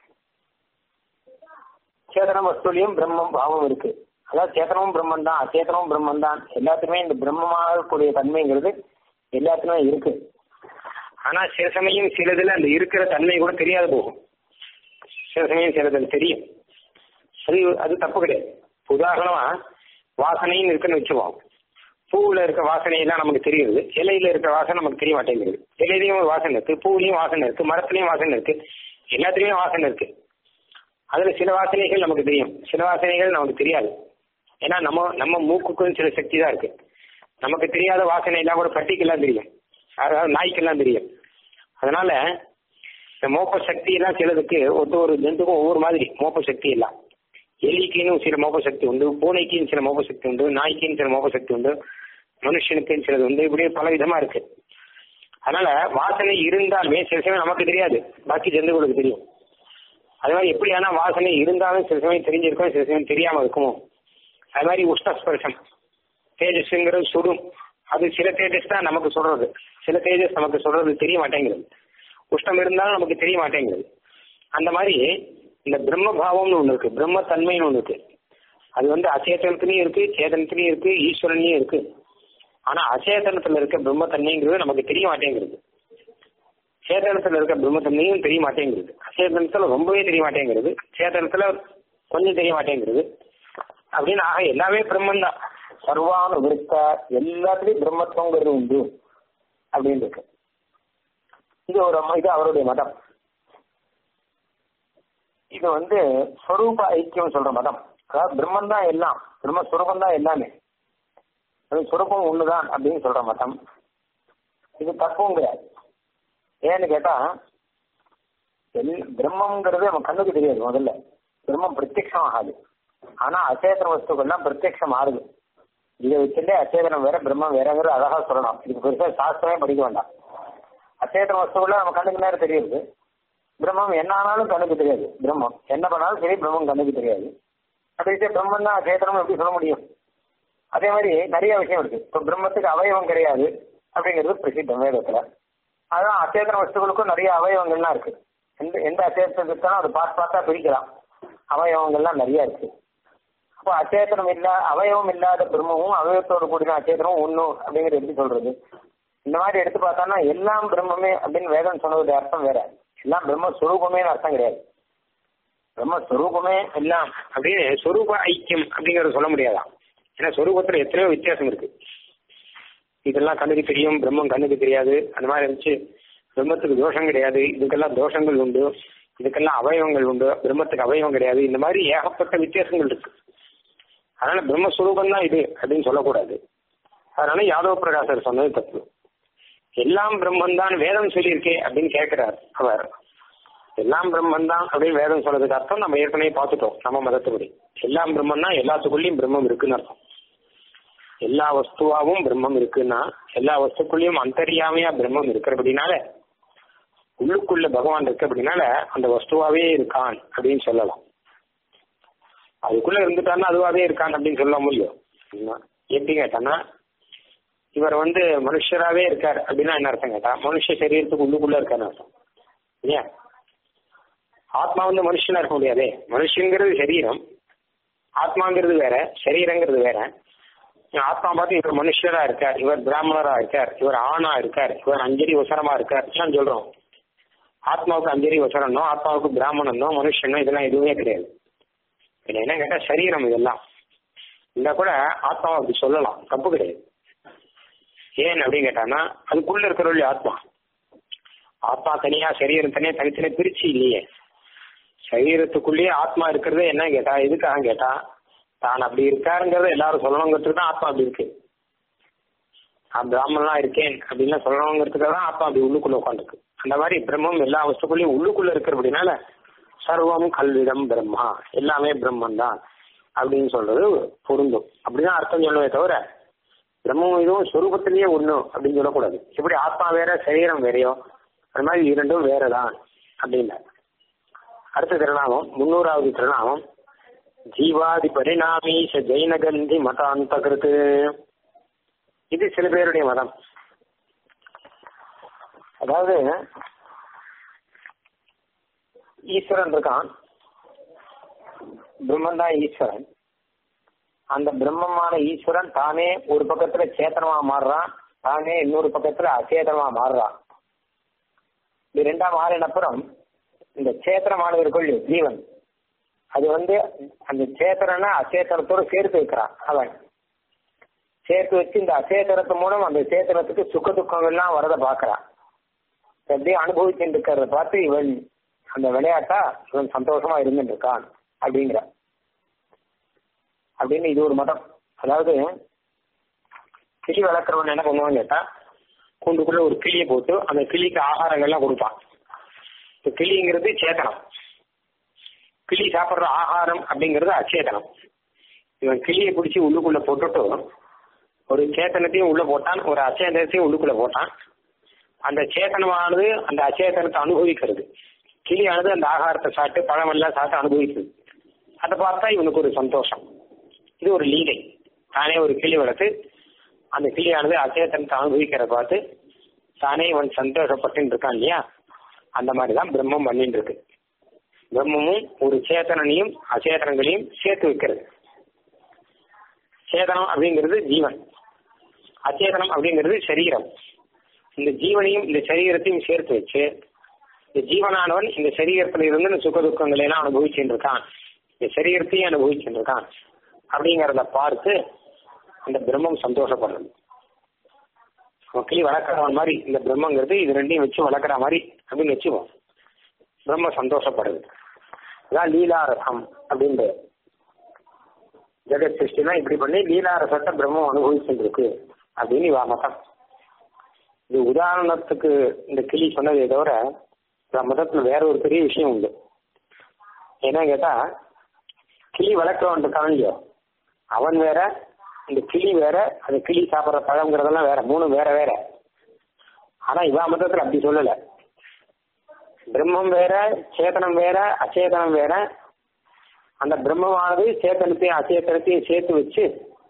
சேதன வஸ்துலையும் பிரம்மம் பாவம் இருக்கு அதாவது சேத்தனமும் பிரம்மன் தான் அச்சேதனமும் பிரம்மன் தான் எல்லாத்துக்குமே இந்த பிரம்மமாகக்கூடிய தன்மைங்கிறது எல்லாத்துக்குமே இருக்கு ஆனா சில சமயம் சிலதுல அந்த இருக்கிற தன்மை கூட தெரியாது போகும் சில சமயம் சிலதுல தெரியும் அது அது தப்பு கிடையாது உதாரணமா வாசனைன்னு இருக்குன்னு வச்சுக்குவோம் பூவுல இருக்க வாசனை எல்லாம் நமக்கு தெரியுது இலையில இருக்க வாசனை நமக்கு தெரிய மாட்டேங்குது இலையிலயும் ஒரு வாசனை இருக்கு பூவிலையும் வாசனை இருக்கு மரத்துலயும் வாசனை இருக்கு எல்லாத்துலயும் வாசனை இருக்கு அதுல சில வாசனைகள் நமக்கு தெரியும் சில வாசனைகள் நமக்கு தெரியாது ஏன்னா நம்ம நம்ம மூக்குக்கும் சில சக்தி தான் இருக்கு நமக்கு தெரியாத வாசனை எல்லாம் கூட பட்டிக்கெல்லாம் தெரியும் அதாவது நாய்க்கெல்லாம் தெரியும் அதனால இந்த மோப்ப சக்தி எல்லாம் சிலதுக்கு ஒவ்வொரு ஒரு ஜந்துக்கும் ஒவ்வொரு மாதிரி மோப்ப சக்தி எல்லாம் எலிக்குன்னு சில மோப்ப சக்தி உண்டு பூனைக்குன்னு சில மோப்ப சக்தி உண்டு நாய்க்குன்னு சில மோப்ப சக்தி உண்டு மனுஷனுக்குன்னு சிலது உண்டு இப்படி பல விதமா இருக்கு அதனால வாசனை இருந்தாலுமே சில சமயம் நமக்கு தெரியாது பாக்கி ஜந்துகளுக்கு தெரியும் அது மாதிரி எப்படி ஆனா வாசனை இருந்தாலும் சில சமயம் தெரிஞ்சிருக்கும் சில சமயம் தெரியாம இருக்குமோ அது மாதிரி உஷ்ணஸ்பர்சம் தேஜஸ்ங்கிறது சுடும் அது சில தேஜஸ் தான் நமக்கு சொல்றது சில தேஜஸ் நமக்கு சொல்றது தெரிய மாட்டேங்கிறது உஷ்ணம் இருந்தாலும் நமக்கு தெரிய மாட்டேங்கிறது அந்த மாதிரி இந்த பிரம்ம பாவம்னு ஒண்ணு இருக்கு பிரம்ம தன்மைன்னு ஒண்ணு இருக்கு அது வந்து அச்சேதனத்திலையும் இருக்கு சேதனத்திலையும் இருக்கு ஈஸ்வரன்லயும் இருக்கு ஆனா அச்சேதனத்துல இருக்க பிரம்ம தன்மைங்கிறது நமக்கு தெரிய மாட்டேங்கிறது சேதனத்துல இருக்க பிரம்மத்தன்மையும் தெரிய மாட்டேங்கிறது அச்சேதனத்துல ரொம்பவே தெரிய மாட்டேங்கிறது சேதனத்துல கொஞ்சம் தெரிய மாட்டேங்கிறது அப்படின்னு ஆக எல்லாமே பிரம்மன் தான் சர்வான விருத்த எல்லாத்துலயும் பிரம்மத்துவங்கிறது உண்டு அப்படின்னு இருக்கு இது ஒரு இது அவருடைய மதம் இது வந்து ஸ்வரூப ஐக்கியம் சொல்ற மதம் அதாவது பிரம்மன் தான் எல்லாம் பிரம்மஸ்வரூபம் தான் எல்லாமே அது சுரூபம் ஒண்ணுதான் அப்படின்னு சொல்ற மதம் இது தப்பும் கிடையாது ஏன்னு கேட்டா எல் பிரம்மங்கிறது நம்ம கண்ணுக்கு தெரியாது முதல்ல பிரம்மம் பிரத்யக்ஷம் ஆகாது ஆனா அச்சேதன வஸ்துக்கள்லாம் பிரத்யக்ஷம் ஆகுது இதை வச்சுட்டே அச்சேதனம் வேற பிரம்மம் வேறங்கிறது அழகா சொல்லணும் இதுக்கு பெருசா சாஸ்திரமே படிக்க வேண்டாம் அச்சேதன வஸ்துக்கள்லாம் நம்ம கண்ணுக்கு நேரம் தெரியுது பிரம்மம் என்ன ஆனாலும் கண்ணுக்கு தெரியாது பிரம்மம் என்ன பண்ணாலும் சரி பிரம்மம் கண்ணுக்கு தெரியாது அப்படி பிரம்மம் தான் அச்சேதனம் எப்படி சொல்ல முடியும் அதே மாதிரி நிறைய விஷயம் இருக்கு இப்போ பிரம்மத்துக்கு அவயவம் கிடையாது அப்படிங்கிறது பிரசித்தம் வேதத்துல அதான் அச்சேதன வஸ்துகளுக்கும் நிறைய அவயவங்கள்லாம் இருக்கு எந்த எந்த அச்சேதனத்துக்கான அது பார்த்து பார்த்தா பிரிக்கலாம் அவயவங்கள்லாம் நிறைய இருக்கு அப்போ அச்சேதனம் இல்ல அவயவம் இல்லாத பிரம்மமும் அவயவத்தோடு கூடிய அச்சேதனமும் ஒண்ணும் அப்படிங்கிறது எப்படி சொல்றது இந்த மாதிரி எடுத்து பார்த்தோம்னா எல்லாம் பிரம்மமே அப்படின்னு வேதம் சொன்னதுடைய அர்த்தம் வேற எல்லாம் பிரம்ம ஸ்வரூபமே அர்த்தம் கிடையாது பிரம்ம ஸ்வரூபமே எல்லாம் அப்படின்னு ஸ்வரூப ஐக்கியம் அப்படிங்கறத சொல்ல முடியாதான் ஏன்னா ஸ்வரூபத்துல எத்தனையோ வித்தியாசம் இருக்கு இதெல்லாம் கண்ணுக்கு தெரியும் பிரம்மம் கண்ணுக்கு தெரியாது அந்த மாதிரி இருந்துச்சு பிரம்மத்துக்கு தோஷம் கிடையாது இதுக்கெல்லாம் தோஷங்கள் உண்டு இதுக்கெல்லாம் அவயவங்கள் உண்டு பிரம்மத்துக்கு அவயவம் கிடையாது இந்த மாதிரி ஏகப்பட்ட வித்தியாசங்கள் இருக்கு அதனால பிரம்மஸ்வரூபம் தான் இது அப்படின்னு சொல்லக்கூடாது அதனால யாதவ பிரகாசர் சொன்னது தப்பு எல்லாம் பிரம்மன் தான் வேதம் சொல்லியிருக்கே அப்படின்னு கேட்கிறார் அவர் எல்லாம் பிரம்மன் தான் அப்படின்னு வேதம் சொல்றதுக்கு அர்த்தம் நம்ம ஏற்கனவே பார்த்துட்டோம் நம்ம மதத்துப்படி எல்லாம் பிரம்மன்னா எல்லாத்துக்குள்ளேயும் பிரம்மம் இருக்குன்னு அர்த்தம் எல்லா வஸ்துவாவும் பிரம்மம் இருக்குன்னா எல்லா வஸ்துக்குள்ளேயும் அந்தரியாமையா பிரம்மம் இருக்கிறபடினால உள்ளுக்குள்ள பகவான் இருக்கு அப்படின்னால அந்த வஸ்துவாவே இருக்கான் அப்படின்னு சொல்லலாம் அதுக்குள்ள இருந்துட்டான்னா அதுவாவே இருக்கான் அப்படின்னு சொல்ல முடியும் எப்படி கேட்டான்னா இவர் வந்து மனுஷராவே இருக்கார் அப்படின்னா என்ன அர்த்தம் கேட்டா மனுஷ சரீரத்துக்கு உள்ளுக்குள்ள இருக்கான்னு அர்த்தம் இல்லையா ஆத்மா வந்து மனுஷனா இருக்க முடியாதே மனுஷங்கிறது சரீரம் ஆத்மாங்கிறது வேற சரீரங்கிறது வேற ஆத்மா பார்த்து இவர் மனுஷரா இருக்கார் இவர் பிராமணரா இருக்கார் இவர் ஆணா இருக்கார் இவர் அஞ்சலி உசரமா இருக்கார் எல்லாம் சொல்றோம் ஆத்மாவுக்கு அஞ்சலி உசரனோ ஆத்மாவுக்கு பிராமணனோ மனுஷனோ இதெல்லாம் எதுவுமே கிடையாது இது என்ன கேட்டா சரீரம் இதெல்லாம் இந்த கூட ஆத்மாவை அப்படி சொல்லலாம் தப்பு கிடையாது ஏன் அப்படின்னு கேட்டான்னா அதுக்குள்ள இருக்கிற ஆத்மா ஆத்மா தனியா சரீரம் தனியா தனித்தனி பிரிச்சு இல்லையே சரீரத்துக்குள்ளேயே ஆத்மா இருக்கிறது என்ன கேட்டா எதுக்காக கேட்டா தான் அப்படி இருக்காருங்கிறத எல்லாரும் சொல்லணுங்கிறதுக்கு தான் ஆத்மா அப்படி இருக்கு நான் பிராமணனா இருக்கேன் அப்படின்னு சொல்லணுங்கிறதுக்காக தான் ஆத்மா அப்படி உள்ளுக்குள்ள உட்காந்துருக்கு அந்த மாதிரி பிரம்மம் எல்லா வஸ்துக்குள்ளேயும் உள்ளுக்குள்ள இருக்கிறபடினால சர்வம் கல்விதம் பிரம்மா எல்லாமே பிரம்மன் தான் அப்படின்னு சொல்றது பொருந்தும் அப்படிதான் அர்த்தம் சொல்லுவே தவிர பிரம்மம் இதுவும் சொரூபத்திலேயே ஒண்ணு அப்படின்னு சொல்லக்கூடாது எப்படி ஆத்மா வேற சரீரம் வேறையோ அது மாதிரி இரண்டும் வேறதான் அப்படின்னா அடுத்த திருநாமம் முன்னூறாவது திருநாமம் ஜீவாதி பரிணாமீச ஜெயினகந்தி மதாந்த கருத்து இது சில பேருடைய மதம் அதாவது ஈஸ்வரன் இருக்கான் பிரம்மன் தான் ஈஸ்வரன் அந்த பிரம்மமான ஈஸ்வரன் தானே ஒரு பக்கத்துல சேத்தனமா மாறுறான் தானே இன்னொரு பக்கத்துல அச்சேதனமா மாறுறான் இது ரெண்டாம் மாறினப்புறம் இந்த சேத்தனமானவர்கள் ஜீவன் அது வந்து அந்த சேத்தனை அச்சேத்தனத்தோடு சேர்த்து வைக்கிறான் அவன் சேர்த்து வச்சு இந்த அச்சேதனத்து மூலம் அந்த சேத்தனத்துக்கு சுக துக்கம் எல்லாம் வரத பாக்குறான் அப்படியே அனுபவிச்சுட்டு இருக்கிறத பார்த்து இவன் அந்த விளையாட்டா இவன் சந்தோஷமா இருந்துட்டு இருக்கான் அப்படிங்கிற அப்படின்னு இது ஒரு மதம் அதாவது கிளி வளர்க்குறவன் என்ன பண்ணுவான்னு கேட்டா கூண்டுக்குள்ள ஒரு கிளியை போட்டு அந்த கிளிக்கு ஆகாரங்கள்லாம் கொடுப்பான் இந்த கிளிங்கிறது சேத்தனம் கிளி சாப்பிட்ற ஆகாரம் அப்படிங்கிறது அச்சேதனம் இவன் கிளியை பிடிச்சி உள்ளுக்குள்ள போட்டுட்டு ஒரு சேத்தனத்தையும் உள்ள போட்டான் ஒரு அச்சேதனத்தையும் உள்ளுக்குள்ள போட்டான் அந்த சேத்தனமானது அந்த அச்சேதனத்தை அனுபவிக்கிறது கிளியானது அந்த ஆகாரத்தை சாப்பிட்டு பழமெல்லாம் சாப்பிட்டு அனுபவிக்குது அதை பார்த்தா இவனுக்கு ஒரு சந்தோஷம் இது ஒரு லீலை தானே ஒரு கிளி வளர்த்து அந்த கிளியானது அச்சேதனத்தை அனுபவிக்கிறத பார்த்து தானே இவன் சந்தோஷப்பட்டு இருக்கான் இல்லையா அந்த மாதிரி தான் பிரம்மம் பண்ணிட்டு இருக்கு பிரம்மமும் ஒரு சேத்தனையும் அச்சேதனங்களையும் சேர்த்து வைக்கிறது சேதனம் அப்படிங்கிறது ஜீவன் அச்சேதனம் அப்படிங்கிறது சரீரம் இந்த ஜீவனையும் இந்த சரீரத்தையும் சேர்த்து வச்சு இந்த ஜீவனானவன் இந்த சரீரத்துல இருந்து இந்த சுக துக்கங்களை எல்லாம் அனுபவிச்சுட்டு இருக்கான் இந்த சரீரத்தையும் அனுபவிச்சுட்டு இருக்கான் அப்படிங்கறத பார்த்து அந்த பிரம்மம் சந்தோஷப்படுறது மக்களி வளர்க்குறவன் மாதிரி இந்த பிரம்மங்கிறது இது ரெண்டையும் வச்சு வளர்க்குற மாதிரி அப்படின்னு வச்சுவோம் பிரம்ம சந்தோஷப்படுது அதான் லீலா ரசம் அப்படின்றது ஜெகத் சிருஷ்டிலாம் இப்படி பண்ணி லீலாரசத்தை பிரம்மம் அனுபவிச்சுருக்கு அப்படின்னு இவா மதம் இது உதாரணத்துக்கு இந்த கிளி சொன்னதே தவிர இந்த மதத்துல வேற ஒரு பெரிய விஷயம் உண்டு என்ன கேட்டா கிளி வளர்க்கிறவன் இருக்கான் இல்லையோ அவன் வேற இந்த கிளி வேற அந்த கிளி சாப்பிட்ற பழங்கிறதெல்லாம் வேற மூணு வேற வேற ஆனா இவா மதத்துல அப்படி சொல்லல பிரம்மம் வேற சேதனம் வேற அச்சேதனம் வேற அந்த பிரம்மமானது சேத்தனத்தையும் அச்சேதனத்தையும் சேர்த்து வச்சு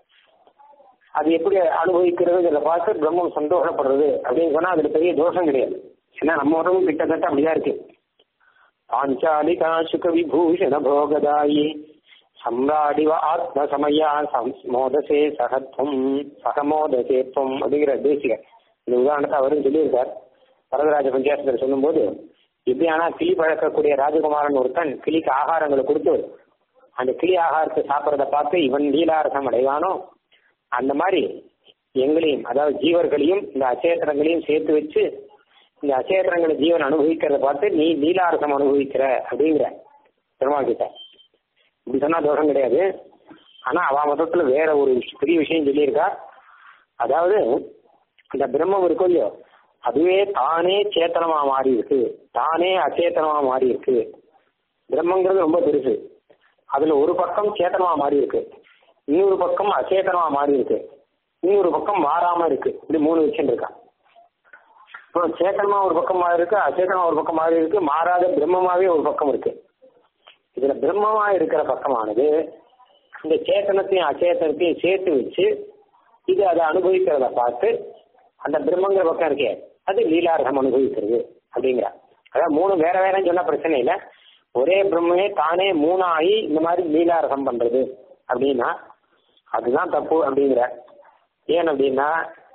அது எப்படி அனுபவிக்கிறதுங்கிறத பார்த்து பிரம்மம் சந்தோஷப்படுறது அப்படின்னு சொன்னா அதுல பெரிய தோஷம் கிடையாது ஏன்னா நம்ம உடம்பு கிட்டத்தட்ட அப்படிதான் இருக்கு பாஞ்சாலிகா சுக விபூஷண போகதாயி சம்ராடிவ ஆத்ம சமயா மோதசே சகத்வம் சகமோதசேத்வம் அப்படிங்கிற தேசிகர் இந்த உதாரணத்தை அவரும் சொல்லியிருக்கார் வரதராஜ பஞ்சாயத்தில் சொல்லும்போது எப்படி ஆனா கிளி பழக்கக்கூடிய ராஜகுமாரன் ஒருத்தன் கிளிக்கு ஆகாரங்களை கொடுத்து அந்த கிளி ஆகாரத்தை சாப்பிட்றத பார்த்து இவன் லீலாரசம் அடைவானோ அந்த மாதிரி எங்களையும் அதாவது ஜீவர்களையும் இந்த அச்சேத்திரங்களையும் சேர்த்து வச்சு இந்த அச்சேத்திரங்களை ஜீவன் அனுபவிக்கிறத பார்த்து நீ லீலாரசம் அனுபவிக்கிற அப்படிங்கிற பெருமாள் கிட்ட இப்படி சொன்னா தோஷம் கிடையாது ஆனா அவ மதத்துல வேற ஒரு பெரிய விஷயம் சொல்லியிருக்கா அதாவது இந்த பிரம்மம் இருக்கும் இல்லையோ அதுவே தானே சேத்தனமா மாறி இருக்கு தானே அச்சேத்தனமா மாறி இருக்கு பிரம்மங்கிறது ரொம்ப பெருசு அதுல ஒரு பக்கம் சேத்தனமா மாறி இருக்கு இன்னொரு பக்கம் அச்சேதனமா மாறி இருக்கு இன்னொரு பக்கம் மாறாம இருக்கு இப்படி மூணு விஷயம் இருக்கா இப்போ சேத்தனமா ஒரு பக்கம் மாறி இருக்கு அச்சேதனமா ஒரு பக்கம் மாறி இருக்கு மாறாத பிரம்மமாவே ஒரு பக்கம் இருக்கு இதுல பிரம்மமா இருக்கிற பக்கமானது இந்த சேத்தனத்தையும் அச்சேதனத்தையும் சேர்த்து வச்சு இது அதை அனுபவிக்கிறத பார்த்து அந்த பிரம்மங்கிற பக்கம் இருக்கே அது லீலாரகம் அனுபவிக்கிறது அப்படிங்கிற அதாவது மூணு வேற வேறன்னு சொன்னா பிரச்சனை இல்லை ஒரே பிரம்மே தானே மூணாகி இந்த மாதிரி லீலாரகம் பண்றது அப்படின்னா அதுதான் தப்பு அப்படிங்கிற ஏன் அப்படின்னா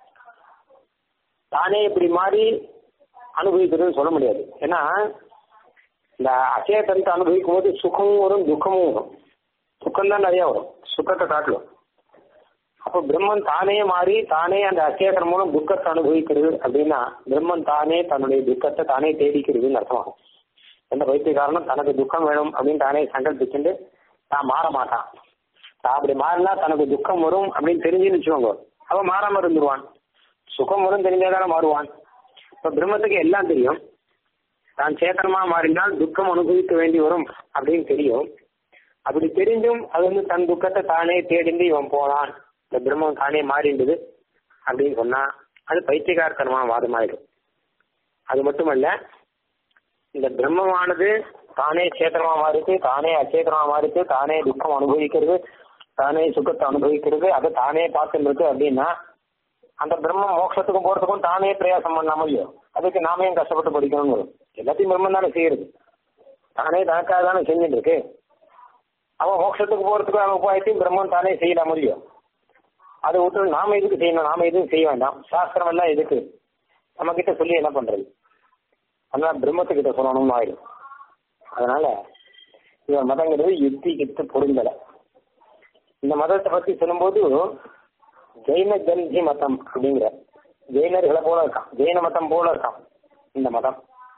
தானே இப்படி மாதிரி அனுபவிக்கிறதுன்னு சொல்ல முடியாது ஏன்னா இந்த அச்சேதனத்தை அனுபவிக்கும் போது சுகமும் வரும் துக்கமும் வரும் துக்கம் தான் நிறைய வரும் சுக்கத்தை காட்டலும் அப்போ பிரம்மன் தானே மாறி தானே அந்த அச்சேதனம் மூலம் துக்கத்தை அனுபவிக்கிறது அப்படின்னா பிரம்மன் தானே தன்னுடைய துக்கத்தை தானே தேடிக்கிறதுன்னு அர்த்தமாகும் எந்த வைத்தியக்காரனும் தனக்கு துக்கம் வேணும் அப்படின்னு தானே சங்கல்பிச்சுட்டு தான் மாற மாட்டான் தான் அப்படி மாறினா தனக்கு துக்கம் வரும் அப்படின்னு தெரிஞ்சுன்னு வச்சுக்கோங்க அவன் மாறாம இருந்துருவான் சுகம் வரும் தெரிஞ்சாதானே மாறுவான் இப்ப பிரம்மத்துக்கு எல்லாம் தெரியும் தான் சேத்தனமா மாறினால் துக்கம் அனுபவிக்க வேண்டி வரும் அப்படின்னு தெரியும் அப்படி தெரிஞ்சும் அது வந்து தன் துக்கத்தை தானே தேடிந்து இவன் போனான் இந்த பிரம்மம் தானே மாறிண்டது அப்படின்னு சொன்னா அது பைத்தியகாரத்தனமான வாதமாயிடும் அது மட்டுமல்ல இந்த பிரம்மமானது தானே சேத்தனமா மாறிச்சு தானே அச்சேத்தனமா மாறிச்சு தானே துக்கம் அனுபவிக்கிறது தானே சுகத்தை அனுபவிக்கிறது அதை தானே பார்த்துட்டு இருக்கு அப்படின்னா அந்த பிரம்மம் மோட்சத்துக்கும் போறதுக்கும் தானே பிரயாசம் பண்ணாம இல்லையோ அதுக்கு நாம ஏன் கஷ்டப்பட்டு படிக்கணும்னு வரும் எல்லாத்தையும் பிரம்மம் தானே செய்யறது தானே தனக்காக தானே செஞ்சுட்டு இருக்கு அவன் மோட்சத்துக்கு போறதுக்கு அவன் உபாயத்தையும் பிரம்மம் தானே செய்யலாம் முடியும் அதை விட்டு நாம எதுக்கு செய்யணும் நாம எதுவும் செய்ய வேண்டாம் சாஸ்திரம் எல்லாம் எதுக்கு நம்ம கிட்ட சொல்லி என்ன பண்றது அதனால பிரம்மத்துக்கிட்ட சொல்லணும்னு ஆயிடும் அதனால இவன் மதங்கிறது யுக்தி கிட்ட பொருந்தலை இந்த மதத்தை பத்தி சொல்லும்போது ஜெயின கந்தி மதம் அப்படிங்கிற ஜெயினர்களை போல இருக்கான் ஜெயின மதம் போல இருக்கான் இந்த மதம்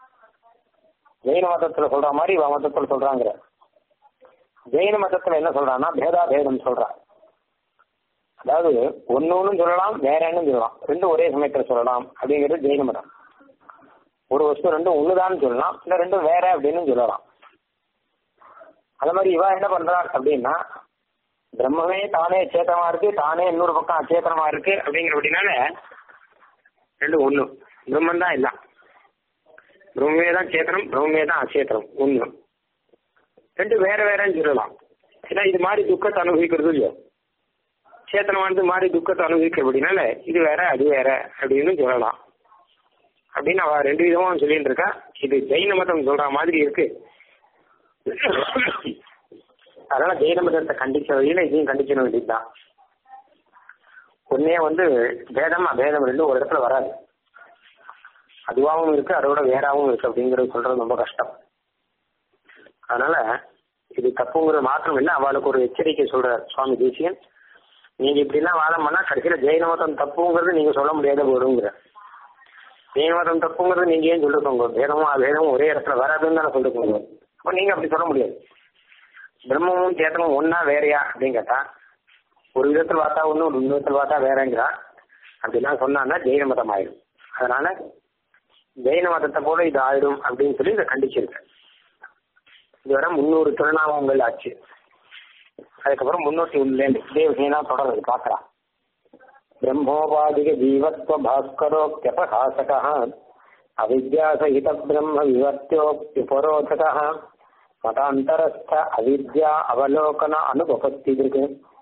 ஜெயின மதத்துல சொல்ற மாதிரி இவன் மதத்துல சொல்றாங்கிற ஜெயின மதத்துல என்ன சொல்றான்னா பேதா பேதம் சொல்றான் அதாவது ஒன்னு சொல்லலாம் வேறன்னு சொல்லலாம் ரெண்டும் ஒரே சமயத்துல சொல்லலாம் அப்படிங்கிறது ஜெயின மதம் ஒரு வஸ்து ரெண்டும் ஒண்ணுதான் சொல்லலாம் இல்ல ரெண்டும் வேற அப்படின்னு சொல்லலாம் அது மாதிரி இவ என்ன பண்றான் அப்படின்னா பிரம்மமே தானே சேத்தனமா இருக்கு தானே இன்னொரு பக்கம் அச்சேத்தனமா இருக்கு அப்படிங்கிற அப்படின்னால ரெண்டும் ஒண்ணு பிரம்மன் தான் எல்லாம் பிரம்மே தான் சேத்தனம் பிரம்மே தான் அச்சேத்தனம் ஒண்ணு ரெண்டு வேற வேறன்னு சொல்லலாம் ஏன்னா இது மாதிரி துக்கத்தை அனுபவிக்கிறது இல்லையோ சேத்தனமானது மாதிரி துக்கத்தை அனுபவிக்க அப்படின்னால இது வேற அது வேற அப்படின்னு சொல்லலாம் அப்படின்னு அவ ரெண்டு விதமா சொல்லிட்டு இருக்கா இது ஜெயின மதம் சொல்ற மாதிரி இருக்கு அதனால ஜெயின மதத்தை கண்டிச்ச வழியில இதையும் கண்டிச்சிட வேண்டியதுதான் ஒன்னே வந்து பேதம் அபேதம் ரெண்டும் ஒரு இடத்துல வராது அதுவாகவும் இருக்கு அதோட வேறாவும் இருக்கு அப்படிங்கறது சொல்றது ரொம்ப கஷ்டம் அதனால இது தப்புங்கிற மாற்றம் இல்லை அவளுக்கு ஒரு எச்சரிக்கை சொல்றார் சுவாமி தேசியன் நீங்க இப்படி எல்லாம் வாதம் பண்ணா கடைசியில ஜெயின மதம் தப்புங்கிறது நீங்க சொல்ல முடியாத போடுங்கிற ஜெயின மதம் தப்புங்கிறது நீங்க ஏன் சொல்லிருக்கோங்க வேதமும் அபேதமும் ஒரே இடத்துல வராதுன்னு தானே சொல்லிருக்கோங்க அப்ப நீங்க அப்படி சொல்ல முடியாது பிரம்மமும் சேத்தமும் ஒன்னா வேறையா அப்படின்னு கேட்டா ஒரு விதத்தில் பார்த்தா ஒன்று ஒரு விதத்தில் பார்த்தா வேறங்கிறான் அப்படிலாம் சொன்னான்னா ஜெயின மதம் ஆயிடும் அதனால ஜெயின மதத்தை போல இது ஆயிடும் அப்படின்னு சொல்லி இதை கண்டிச்சிருக்கேன் இதுவரை முந்நூறு திருநாமங்கள் ஆச்சு அதுக்கப்புறம் முன்னூத்தி ஒண்ணுலேருந்து இதே விஷயம் தான் தொடருது பார்க்கலாம் பிரம்மோபாதிக ஜீவத்வ பாஸ்கரோப்யபகாசக அவித்யாசகித பிரம்ம விவர்த்தியோப்யுபரோதக மதாந்தரஸ்த அவித்யா அவலோகன அனுபபத்திதிருக்கு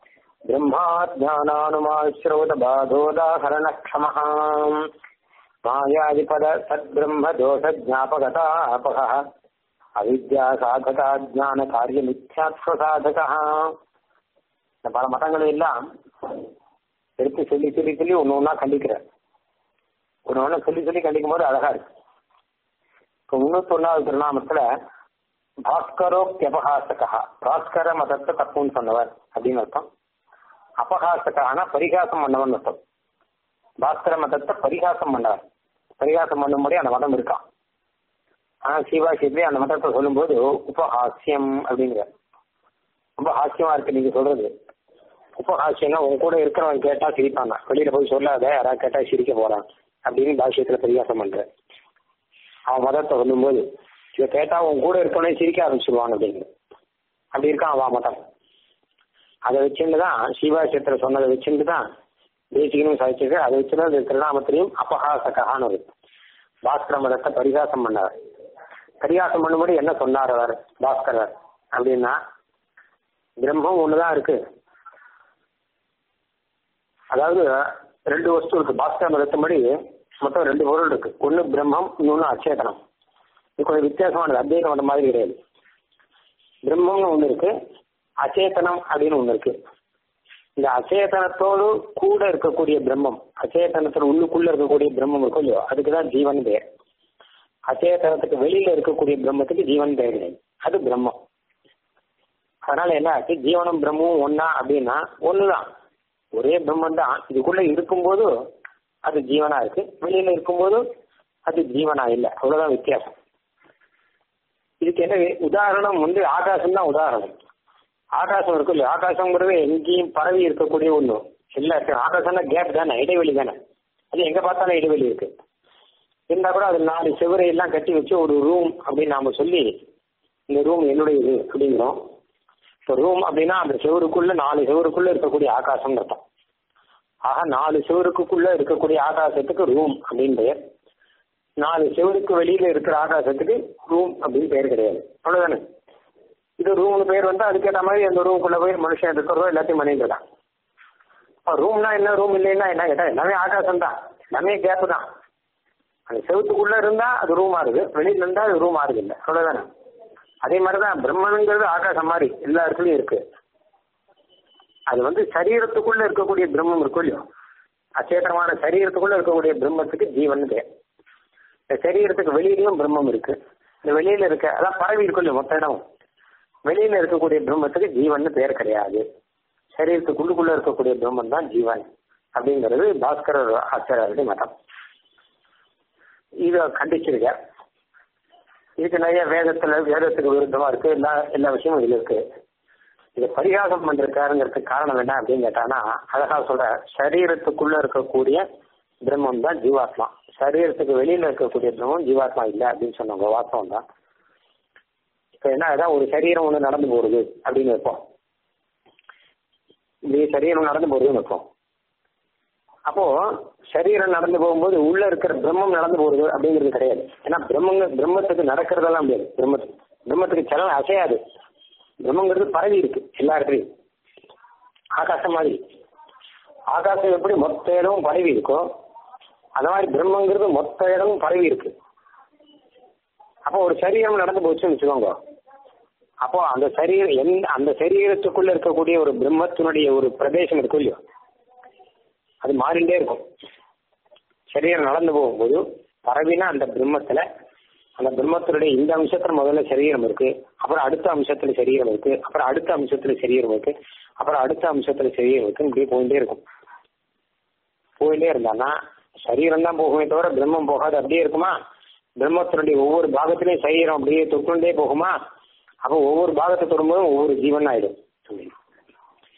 பிரம்மாத்யானானுமாஸ்ரோத பாதோதாஹரணக்ஷமः மாயாதிபத சத்பிரம்ம தோஷ ஜாபகதா அபக அவித்யா சாதகா ஜான காரிய மித்யாத்வ சாதகா இந்த பல மதங்கள் எல்லாம் எடுத்து சொல்லி சொல்லி சொல்லி ஒன்று ஒன்றா கண்டிக்கிறார் ஒன்று ஒன்று சொல்லி சொல்லி கண்டிக்கும் போது அழகா இருக்கு இப்போ முன்னூத்தி ஒன்றாவது திருநாமத்துல பாஸ்கரோப்யபகாசகா பாஸ்கர மதத்தை தப்புன்னு சொன்னவர் அப்படின்னு அர்த்தம் அபகாசகான பரிகாசம் பண்ணவன் அர்த்தம் பாஸ்கர மதத்தை பரிகாசம் பண்ணவர் பரிகாசம் பண்ணும்படி அந்த மதம் இருக்கான் ஆனா சிவாசியத்திலே அந்த மதத்தை சொல்லும்போது உபஹாஸ்யம் அப்படிங்கிற ரொம்ப ஹாஸ்யமா இருக்கு நீங்க சொல்றது உபஹாஸ்யம்னா உங்க கூட இருக்கிறவன் கேட்டா சிரிப்பாங்க வெளியில போய் சொல்லாத யாராவது கேட்டா சிரிக்க போறான் அப்படின்னு பாஷ்யத்துல பரிகாசம் பண்ற அவன் மதத்தை சொல்லும்போது இதை கேட்டா உன் கூட இருக்கவனே சிரிக்க ஆரம்பிச்சிருவான் அப்படின்னு அப்படி இருக்கான் அவன் மதம் அதை வச்சுட்டு தான் சிவாசியத்துல சொன்னதை வச்சுட்டு தான் தேசிகனும் சாதிச்சிருக்கு அதை வச்சுதான் இந்த திருநாமத்திலையும் அபகாசகான்னு ஒரு பாஸ்கர மதத்தை பரிகாசம் பண்ணார் பரிகாசம் பண்ணும்போது என்ன சொன்னார் அவர் பாஸ்கரர் அப்படின்னா பிரம்மம் ஒண்ணுதான் இருக்கு அதாவது ரெண்டு வஸ்து இருக்கு பாஸ்கர மதத்தின்படி மொத்தம் ரெண்டு பொருள் இருக்கு ஒன்னு பிரம்மம் இன்னொன்னு அச்சேதனம் இது கொஞ்சம் வித்தியாசமானது அத்வைத மதம் மாதிரி கிடையாது பிரம்மம்னு ஒண்ணு இருக்கு அச்சேதனம் அப்படின்னு ஒண்ணு இருக்கு இந்த அச்சேதனத்தோடு கூட இருக்கக்கூடிய பிரம்மம் அச்சேதனத்தோட உள்ளுக்குள்ள இருக்கக்கூடிய பிரம்மம் இருக்கும் இல்லையோ அதுக்குதான் ஜீவன் பேர் அச்சேதனத்துக்கு வெளியில இருக்கக்கூடிய பிரம்மத்துக்கு ஜீவன் பேர் கிடையாது அது பிரம்மம் அதனால என்ன ஆச்சு ஜீவனம் பிரம்மமும் ஒன்னா அப்படின்னா ஒண்ணுதான் ஒரே பிரம்மம் தான் இதுக்குள்ள இருக்கும்போது அது ஜீவனா இருக்கு வெளியில இருக்கும்போது அது ஜீவனா இல்லை அவ்வளவுதான் வித்தியாசம் இதுக்கு என்ன உதாரணம் வந்து ஆகாசம் தான் உதாரணம் ஆகாசம் இருக்கு இல்லையா ஆகாசங்கிறது எங்கேயும் பரவி இருக்கக்கூடிய ஒண்ணு எல்லா ஆகாசம்னா கேப் தானே இடைவெளி தானே அது எங்க பார்த்தாலும் இடைவெளி இருக்கு இருந்தா கூட அது நாலு செவரை எல்லாம் கட்டி வச்சு ஒரு ரூம் அப்படின்னு நாம சொல்லி இந்த ரூம் என்னுடையது அப்படிங்கிறோம் இப்போ ரூம் அப்படின்னா அந்த செவருக்குள்ள நாலு செவருக்குள்ள இருக்கக்கூடிய ஆகாசம் அர்த்தம் ஆக நாலு செவருக்குள்ள இருக்கக்கூடிய ஆகாசத்துக்கு ரூம் அப்படின்னு பெயர் நாலு செவருக்கு வெளியில இருக்கிற ஆகாசத்துக்கு ரூம் அப்படின்னு பெயர் கிடையாது அவ்வளவுதானே இது ரூம்னு பேர் வந்து அதுக்கேற்ற மாதிரி அந்த ரூமுக்குள்ள போய் மனுஷன் இருக்கிறதோ எல்லாத்தையும் பண்ணிக்கலாம் ரூம்னா என்ன ரூம் இல்லைன்னா என்ன கேட்டா எல்லாமே ஆகாசம் தான் எல்லாமே கேப் தான் அந்த செவத்துக்குள்ள இருந்தா அது ரூம் ஆறுது வெளியில இருந்தா அது ரூம் ஆறுது இல்லை அவ்வளவுதானே அதே மாதிரிதான் பிரம்மனுங்கிறது ஆகாசம் மாதிரி எல்லா இடத்துலயும் இருக்கு அது வந்து சரீரத்துக்குள்ள இருக்கக்கூடிய பிரம்மம் இருக்கும் இல்லையோ அச்சேதனமான சரீரத்துக்குள்ள இருக்கக்கூடிய பிரம்மத்துக்கு ஜீவன் பேர் இந்த சரீரத்துக்கு வெளியிலயும் பிரம்மம் இருக்கு இந்த வெளியில இருக்க அதான் பரவி இருக்கும் இல்லையோ மொத்த இடம் வெளியில இருக்கக்கூடிய பிரம்மத்துக்கு ஜீவன் பேர் கிடையாது சரீரத்துக்குள்ளுக்குள்ள இருக்கக்கூடிய பிரம்மன் தான் ஜீவன் அப்படிங்கிறது பாஸ்கரர் ஆச்சாரியருடைய மதம் இத கண்டிச்சிருக்க இதுக்கு நிறைய வேதத்துல வேதத்துக்கு விருத்தமா இருக்கு எல்லா எல்லா விஷயமும் இதுல இருக்கு இது பரிகாசம் பண்றதுக்காருங்கிறதுக்கு காரணம் என்ன அப்படின்னு கேட்டானா அழகா சொல்ற சரீரத்துக்குள்ள இருக்கக்கூடிய பிரம்மம் தான் ஜீவாத்மா சரீரத்துக்கு வெளியில இருக்கக்கூடிய பிரம்மம் ஜீவாத்மா இல்லை அப்படின்னு சொன்னவங்க வாஸ்தவம் தான் இப்ப என்ன ஆகுதா ஒரு சரீரம் ஒண்ணு நடந்து போறது அப்படின்னு வைப்போம் இப்படி சரீரம் நடந்து போறதுன்னு வைப்போம் அப்போ சரீரம் நடந்து போகும்போது உள்ள இருக்கிற பிரம்மம் நடந்து போறது அப்படிங்கிறது கிடையாது ஏன்னா பிரம்மங்க பிரம்மத்துக்கு நடக்கிறதெல்லாம் முடியாது பிரம்மத்துக்கு பிரம்மத்துக்கு சலனம் அசையாது பிரம்மங்கிறது பரவி இருக்கு எல்லா இடத்துலையும் ஆகாசம் மாதிரி ஆகாசம் எப்படி மொத்த இடமும் பரவி இருக்கோ அந்த மாதிரி பிரம்மங்கிறது மொத்த இடமும் பரவி இருக்கு அப்போ ஒரு சரீரம் நடந்து போச்சுன்னு வச்சுக்கோங்க அப்போ அந்த சரீரம் எந்த அந்த சரீரத்துக்குள்ள இருக்கக்கூடிய ஒரு பிரம்மத்தினுடைய ஒரு பிரதேசம் இருக்கும் இல்லையோ அது மாறிண்டே இருக்கும் சரீரம் நடந்து போகும்போது பரவினா அந்த பிரம்மத்துல அந்த பிரம்மத்தினுடைய இந்த அம்சத்துல முதல்ல சரீரம் இருக்கு அப்புறம் அடுத்த அம்சத்துல சரீரம் இருக்கு அப்புறம் அடுத்த அம்சத்துல சரீரம் இருக்கு அப்புறம் அடுத்த அம்சத்துல சரீரம் இருக்கு இப்படியே போயிட்டே இருக்கும் போயிட்டே இருந்தானா சரீரம் தான் போகுமே தவிர பிரம்மம் போகாது அப்படியே இருக்குமா பிரம்மத்தினுடைய ஒவ்வொரு பாகத்திலையும் சரீரம் அப்படியே தொட்டுண்டே போகுமா அப்போ ஒவ்வொரு பாகத்தை தொடும்போதும் ஒவ்வொரு ஜீவன் ஆயிடும்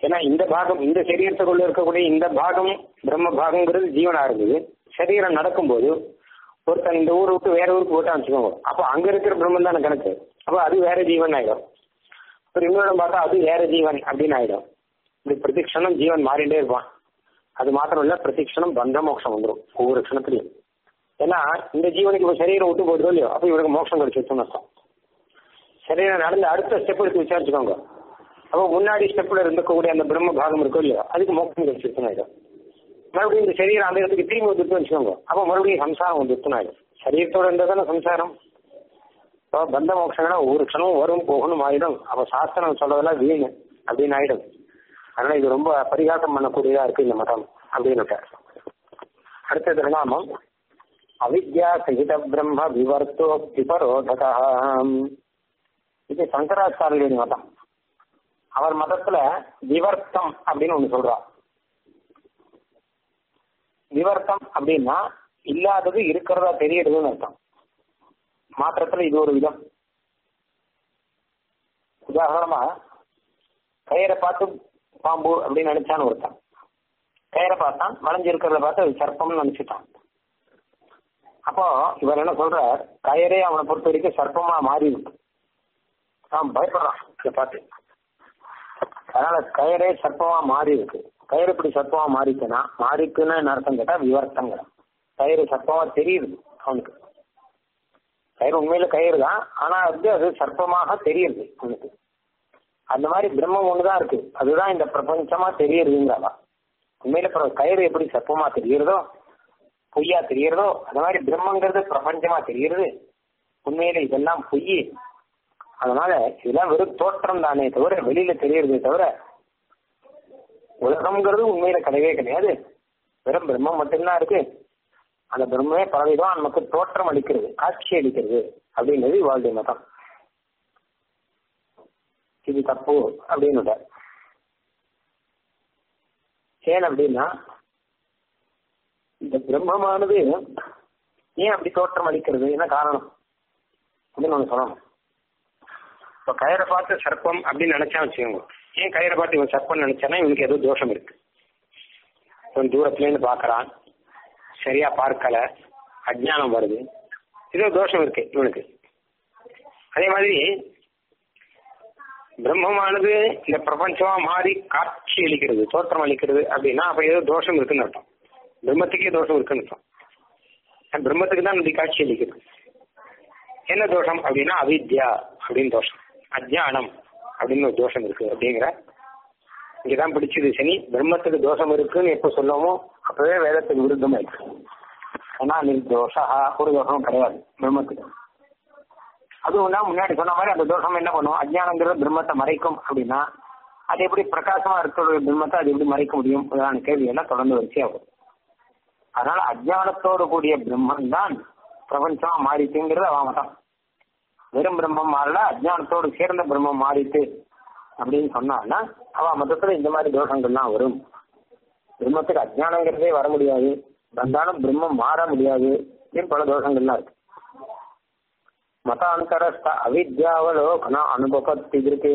ஏன்னா இந்த பாகம் இந்த சரீரத்துக்குள்ள இருக்கக்கூடிய இந்த பாகம் பிரம்ம பாகங்கிறது ஜீவனா இருந்தது சரீரம் நடக்கும்போது ஒருத்தன் இந்த ஊரை விட்டு வேற ஊருக்கு போட்டான்னு வச்சுக்கோங்க அப்போ அங்க இருக்கிற பிரம்மன் தானே கணக்கு அப்போ அது வேற ஜீவன் ஆயிடும் அப்புறம் இன்னொரு பார்த்தா அது வேற ஜீவன் அப்படின்னு ஆயிடும் இப்படி பிரதிக்ஷணம் ஜீவன் மாறிட்டே இருப்பான் அது மாத்திரம் இல்ல பிரதிக்ஷணம் பந்த மோட்சம் வந்துடும் ஒவ்வொரு க்ஷணத்துலையும் ஏன்னா இந்த ஜீவனுக்கு இப்போ சரீரம் விட்டு போடுதோ இல்லையோ அப்போ இவனுக்கு மோட்சம் கிடைச்சிருச்சுன்னு அர்த்தம் சரீரம் நடந்து அடுத்த ஸ்டெப் எடுத்து விசாரிச்சுக்கோங்க அப்போ முன்னாடி ஸ்டெப்ல இருந்தக்கூடிய அந்த பிரம்ம பாகம் இருக்கும் இல்லையோ அதுக்கு மோட்சம் கிடைச்சிருச்சுன்னு ஆயிடும் மறுபடியும் இந்த சரீரம் அந்த இடத்துக்கு திரும்பி வந்துட்டு வச்சுக்கோங்க அப்போ மறுபடியும் சம்சாரம் வந்துட்டுன்னு ஆயிடும் சரீரத்தோட இருந்ததானே சம்சாரம் இப்போ பந்த மோட்சங்கன்னா ஒவ்வொரு க்ஷணமும் வரும் போகணும் ஆயிடும் அப்போ சாஸ்திரம் சொல்றதெல்லாம் வீணு அப்படின்னு ஆயிடும் அதனால இது ரொம்ப பரிகாசம் பண்ணக்கூடியதா இருக்கு இந்த மதம் அப்படின்னு அடுத்த திருநாமம் அவித்யா சகித பிரம்ம விவர்த்தோ விபரோதக இது சங்கராச்சாரியுடைய மதம் அவர் மதத்துல விவர்த்தம் அப்படின்னு ஒண்ணு சொல்றா விவர்த்தம் அப்படின்னா இல்லாதது இருக்கிறதா தெரியறதுன்னு அர்த்தம் மாற்றத்துல இது ஒரு விதம் உதாரணமா கயிறை பார்த்து பாம்பு அப்படின்னு நினைச்சான்னு ஒருத்தன் கயிறை பார்த்தான் வளைஞ்சிருக்கிறத பார்த்து அது சர்ப்பம்னு நினைச்சிட்டான் அப்போ இவர் என்ன சொல்றார் கயிறே அவனை பொறுத்த வரைக்கும் சர்ப்பமா மாறி இருக்கு அவன் பயப்படுறான் இதை பார்த்து அதனால கயிறே சர்ப்பமா மாறி இருக்கு கயிறு இப்படி சர்ப்பமா மாறிச்சுன்னா மாறிக்குன்னு என்ன அர்த்தம் கேட்டா விவர்த்தங்கிற கயிறு சர்ப்பமா தெரியுது அவனுக்கு கயிறு உண்மையில கயிறு தான் ஆனா வந்து அது சர்ப்பமாக தெரியுது அவனுக்கு அந்த மாதிரி பிரம்மம் ஒண்ணுதான் இருக்கு அதுதான் இந்த பிரபஞ்சமா தெரியுதுங்கிறவா உண்மையில பிற- கயிறு எப்படி சர்ப்பமா தெரியுறதோ பொய்யா தெரியறதோ அந்த மாதிரி பிரம்மங்கிறது பிரபஞ்சமா தெரியுறது உண்மையில இதெல்லாம் பொய் அதனால இதெல்லாம் வெறும் தோற்றம் தானே தவிர வெளியில தெரியறதே தவிர உலகம்ங்கிறது உண்மையில கிடையவே கிடையாது வெறும் பிரம்மம் மட்டும்தான் இருக்கு அந்த பிரம்மே பலவிதம் நமக்கு தோற்றம் அளிக்கிறது காட்சி அளிக்கிறது அப்படிங்கிறது இவாளுடைய மதம் இது தப்பு அப்படின்னு ஏன் அப்படின்னா இந்த பிரம்மமானது ஏன் அப்படி தோற்றம் அளிக்கிறது என்ன காரணம் அப்படின்னு ஒண்ணு சொல்லணும் இப்ப கயிறை பார்த்து சர்ப்பம் அப்படின்னு நினைச்சா வச்சுக்கோங்க ஏன் கயிறை பார்த்து இவன் சர்ப்பம் நினைச்சானா இவனுக்கு ஏதோ தோஷம் இருக்கு இவன் தூரத்துல இருந்து பாக்குறான் சரியா பார்க்கல அஜ்ஞானம் வருது ஏதோ தோஷம் இருக்கு இவனுக்கு அதே மாதிரி பிரம்மமானது இந்த பிரபஞ்சமா மாறி காட்சி அளிக்கிறது தோற்றம் அளிக்கிறது அப்படின்னா அப்ப ஏதோ தோஷம் இருக்குன்னு அர்த்தம் பிரம்மத்துக்கே தோஷம் இருக்குன்னு அர்த்தம் அந்த பிரம்மத்துக்கு தான் இப்படி காட்சி அளிக்கிறது என்ன தோஷம் அப்படின்னா அவித்யா அப்படின்னு தோஷம் அஜ்ஞானம் அப்படின்னு ஒரு தோஷம் இருக்கு அப்படிங்கிற இங்கதான் பிடிச்சது சனி பிரம்மத்துக்கு தோஷம் இருக்குன்னு எப்ப சொல்லமோ அப்பவே வேதத்துக்கு விருத்தமா இருக்கு ஆனா நிர்தோஷா ஒரு தோஷமும் கிடையாது பிரம்மத்துக்கு அதுவும் தான் முன்னாடி சொன்ன மாதிரி அந்த தோஷம் என்ன பண்ணும் அஜ்ஞானங்கிறது பிரம்மத்தை மறைக்கும் அப்படின்னா அது எப்படி பிரகாசமா இருக்கிற பிரம்மத்தை அது எப்படி மறைக்க முடியும் இதான கேள்வி எல்லாம் தொடர்ந்து வரிசையாகும் அதனால அஜ்ஞானத்தோடு கூடிய பிரம்மன் தான் பிரபஞ்சமா மாறிட்டுங்கிறது அவன் மதம் வெறும் பிரம்மம் மாறல அஜ்ஞானத்தோடு சேர்ந்த பிரம்மம் மாறிட்டு அப்படின்னு சொன்னான்னா அவன் மதத்துல இந்த மாதிரி தோஷங்கள்லாம் வரும் பிரம்மத்துக்கு அஜ்ஞானங்கிறதே வர முடியாது வந்தாலும் பிரம்மம் மாற முடியாது இப்படின்னு பல தோஷங்கள்லாம் இருக்கு மதாந்தரஸ்த அவித்யாவலோகன அனுபவத்தி இருக்கு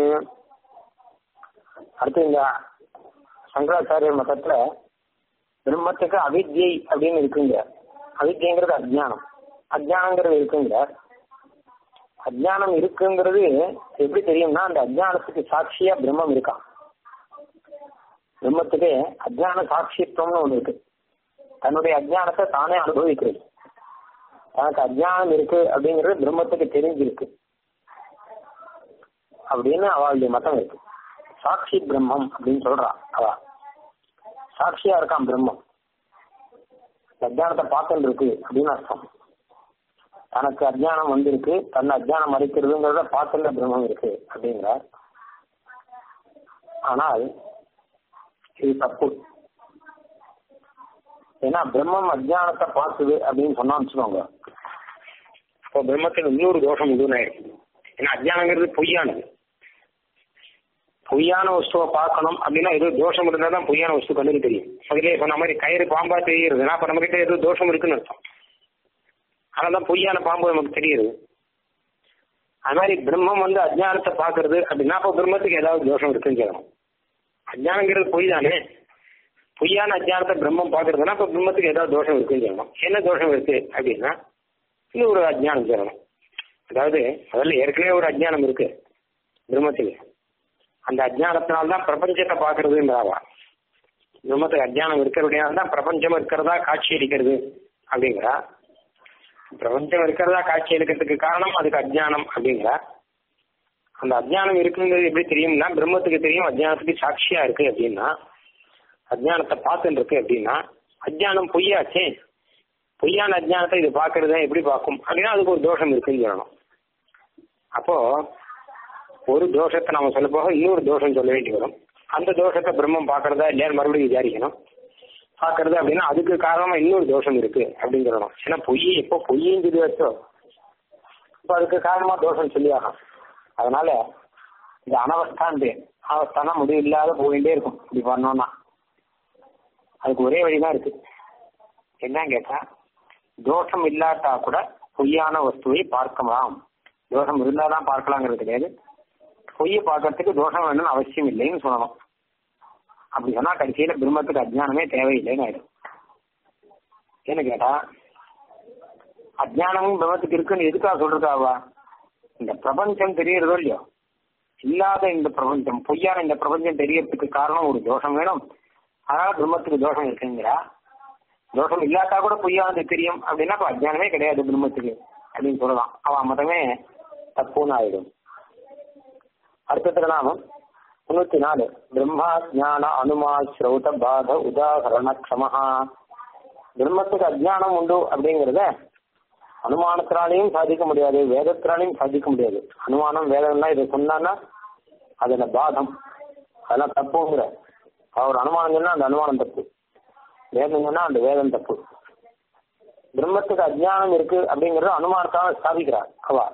அடுத்து இந்த சங்கராச்சாரியர் மதத்துல பிரம்மத்துக்கு அவித்யை அப்படின்னு இருக்குங்க அவித்யங்கிறது அஜ்ஞானம் அஜ்ஞானங்கிறது இருக்குங்க அஜ்ஞானம் இருக்குங்கிறது எப்படி தெரியும்னா அந்த அஜ்ஞானத்துக்கு சாட்சியா பிரம்மம் இருக்கான் பிரம்மத்துக்கு அஜ்ஞான சாட்சியத்துவம்னு ஒண்ணு இருக்கு தன்னுடைய அஜ்ஞானத்தை தானே அனுபவிக்கிறது தனக்கு அஜ்ஞானம் இருக்கு அப்படிங்கிறது பிரம்மத்துக்கு தெரிஞ்சிருக்கு அப்படின்னு அவளுடைய மதம் இருக்கு சாட்சி பிரம்மம் அப்படின்னு சொல்றா அவ சாட்சியா இருக்கான் பிரம்மம் அஜ்ஞானத்தை பார்த்துட்டு இருக்கு அப்படின்னு அர்த்தம் தனக்கு அஜ்ஞானம் வந்திருக்கு தன்னை அஜ்ஞானம் மறைக்கிறதுங்கிறத பார்த்துள்ள பிரம்மம் இருக்கு அப்படிங்கிறார் ஆனால் இது தப்பு ஏன்னா பிரம்மம் அஜ்ஞானத்தை பார்த்துது அப்படின்னு சொன்னா வச்சுக்கோங்க இப்போ பிரம்மத்துக்கு இன்னொரு தோஷம் இதுன்னு ஏன்னா அஜ்ஞானங்கிறது பொய்யானது பொய்யான வஸ்துவை பார்க்கணும் அப்படின்னா ஏதோ தோஷம் இருந்தால் தான் பொய்யான வஸ்து கண்ணுக்கு தெரியும் அதிலே சொன்ன மாதிரி கயிறு பாம்பா தெரியுதுன்னா அப்ப நம்ம கிட்ட ஏதோ தோஷம் இருக்குன்னு அர்த்தம் அதனால பொய்யான பாம்பு நமக்கு தெரியுது அது மாதிரி பிரம்மம் வந்து அஜ்ஞானத்தை பாக்குறது அப்படின்னா அப்போ பிரம்மத்துக்கு ஏதாவது தோஷம் இருக்குன்னு சொல்லணும் அஜ்ஞானங்கிறது பொய் தானே பொய்யான அஜ்ஞானத்தை பிரம்மம் பாக்குறதுன்னா அப்ப பிரம்மத்துக்கு ஏதாவது தோஷம் இருக்குன்னு சொல்லணும் என்ன தோஷம் இருக்கு அப்படின்னா இன்னும் ஒரு அஜ்ஞானம் சொல்லணும் அதாவது முதல்ல ஏற்கனவே ஒரு அஜ்ஞானம் இருக்கு பிரம்மத்துக்கு அந்த அஜ்ஞானத்தினால்தான் பிரபஞ்சத்தை பாக்குறதுன்றாவா பிரம்மத்துக்கு அஜ்ஞானம் இருக்கிறபடியால தான் பிரபஞ்சம் இருக்கிறதா காட்சி அளிக்கிறது அப்படிங்கிறா பிரபஞ்சம் இருக்கிறதா காட்சி அளிக்கிறதுக்கு காரணம் அதுக்கு அஜ்ஞானம் அப்படிங்கிறா அந்த அஜ்ஞானம் இருக்குங்கிறது எப்படி தெரியும்னா பிரம்மத்துக்கு தெரியும் அஜ்ஞானத்துக்கு சாட்சியா இருக்கு அப்படின்னா அஜ்ஞானத்தை பார்த்துட்டு இருக்கு அப்படின்னா அஜ்ஞானம் பொய்யாச்சே பொய்யான அஜ்ஞானத்தை இது பாக்குறத எப்படி பார்க்கும் அப்படின்னா அதுக்கு ஒரு தோஷம் இருக்குன்னு சொல்லணும் அப்போ ஒரு தோஷத்தை நாம சொல்ல போக இன்னொரு தோஷம் சொல்ல வேண்டி வரும் அந்த தோஷத்தை பிரம்மம் பாக்குறதா இல்லையா மறுபடியும் விசாரிக்கணும் பாக்குறது அப்படின்னா அதுக்கு காரணமா இன்னொரு தோஷம் இருக்கு அப்படின்னு சொல்லணும் ஏன்னா பொய் எப்போ பொய்யும் சொல்லி வச்சோ இப்போ அதுக்கு காரணமா தோஷம் சொல்லி ஆகும் அதனால இந்த அனவஸ்தாண்டு அவஸ்தானா முடிவு இல்லாத போயிட்டே இருக்கும் இப்படி பண்ணோம்னா அதுக்கு ஒரே வழிதான் இருக்கு என்னன்னு கேட்டா தோஷம் இல்லாட்டா கூட பொய்யான வஸ்துவை பார்க்கலாம் தோஷம் இருந்தாதான் பார்க்கலாங்கிறது கிடையாது பொய்யை பார்க்கறதுக்கு தோஷம் வேணும்னு அவசியம் இல்லைன்னு சொல்லணும் அப்படி சொன்னா கடைசியில பிரம்மத்துக்கு அஜ்ஞானமே தேவையில்லைன்னு ஆயிடும் என்ன கேட்டா அஜ்ஞானமும் பிரம்மத்துக்கு இருக்குன்னு எதுக்காக சொல்றதாவா இந்த பிரபஞ்சம் தெரியறதோ இல்லையோ இல்லாத இந்த பிரபஞ்சம் பொய்யான இந்த பிரபஞ்சம் தெரியறதுக்கு காரணம் ஒரு தோஷம் வேணும் அதனால பிரம்மத்துக்கு தோஷம் இருக்குங்கிறா தோஷம் இல்லாட்டா கூட பொய்யானது தெரியும் அப்படின்னா அப்ப அஜ்ஞானமே கிடையாது பிரம்மத்துக்கு அப்படின்னு சொல்லலாம் அவன் மதமே தப்புன்னு ஆயிடும் அடுத்ததுல நாம முன்னூத்தி நாலு பிரம்மா ஜான அனுமா ஸ்ரௌத பாத உதாகரண க்ஷமஹா பிரம்மத்துக்கு அஜ்ஞானம் உண்டு அப்படிங்கறத அனுமானத்தினாலையும் சாதிக்க முடியாது வேதத்தினாலையும் சாதிக்க முடியாது அனுமானம் வேதம்லாம் இதை சொன்னான்னா அதுல பாதம் அதெல்லாம் தப்புங்கிற அவர் அனுமானம் சொன்னா அந்த அனுமானம் தப்பு வேதம் சொன்னா அந்த வேதம் தப்பு பிரம்மத்துக்கு அஜ்ஞானம் இருக்கு அப்படிங்கறது அனுமானத்தால ஸ்தாபிக்கிறார் அவா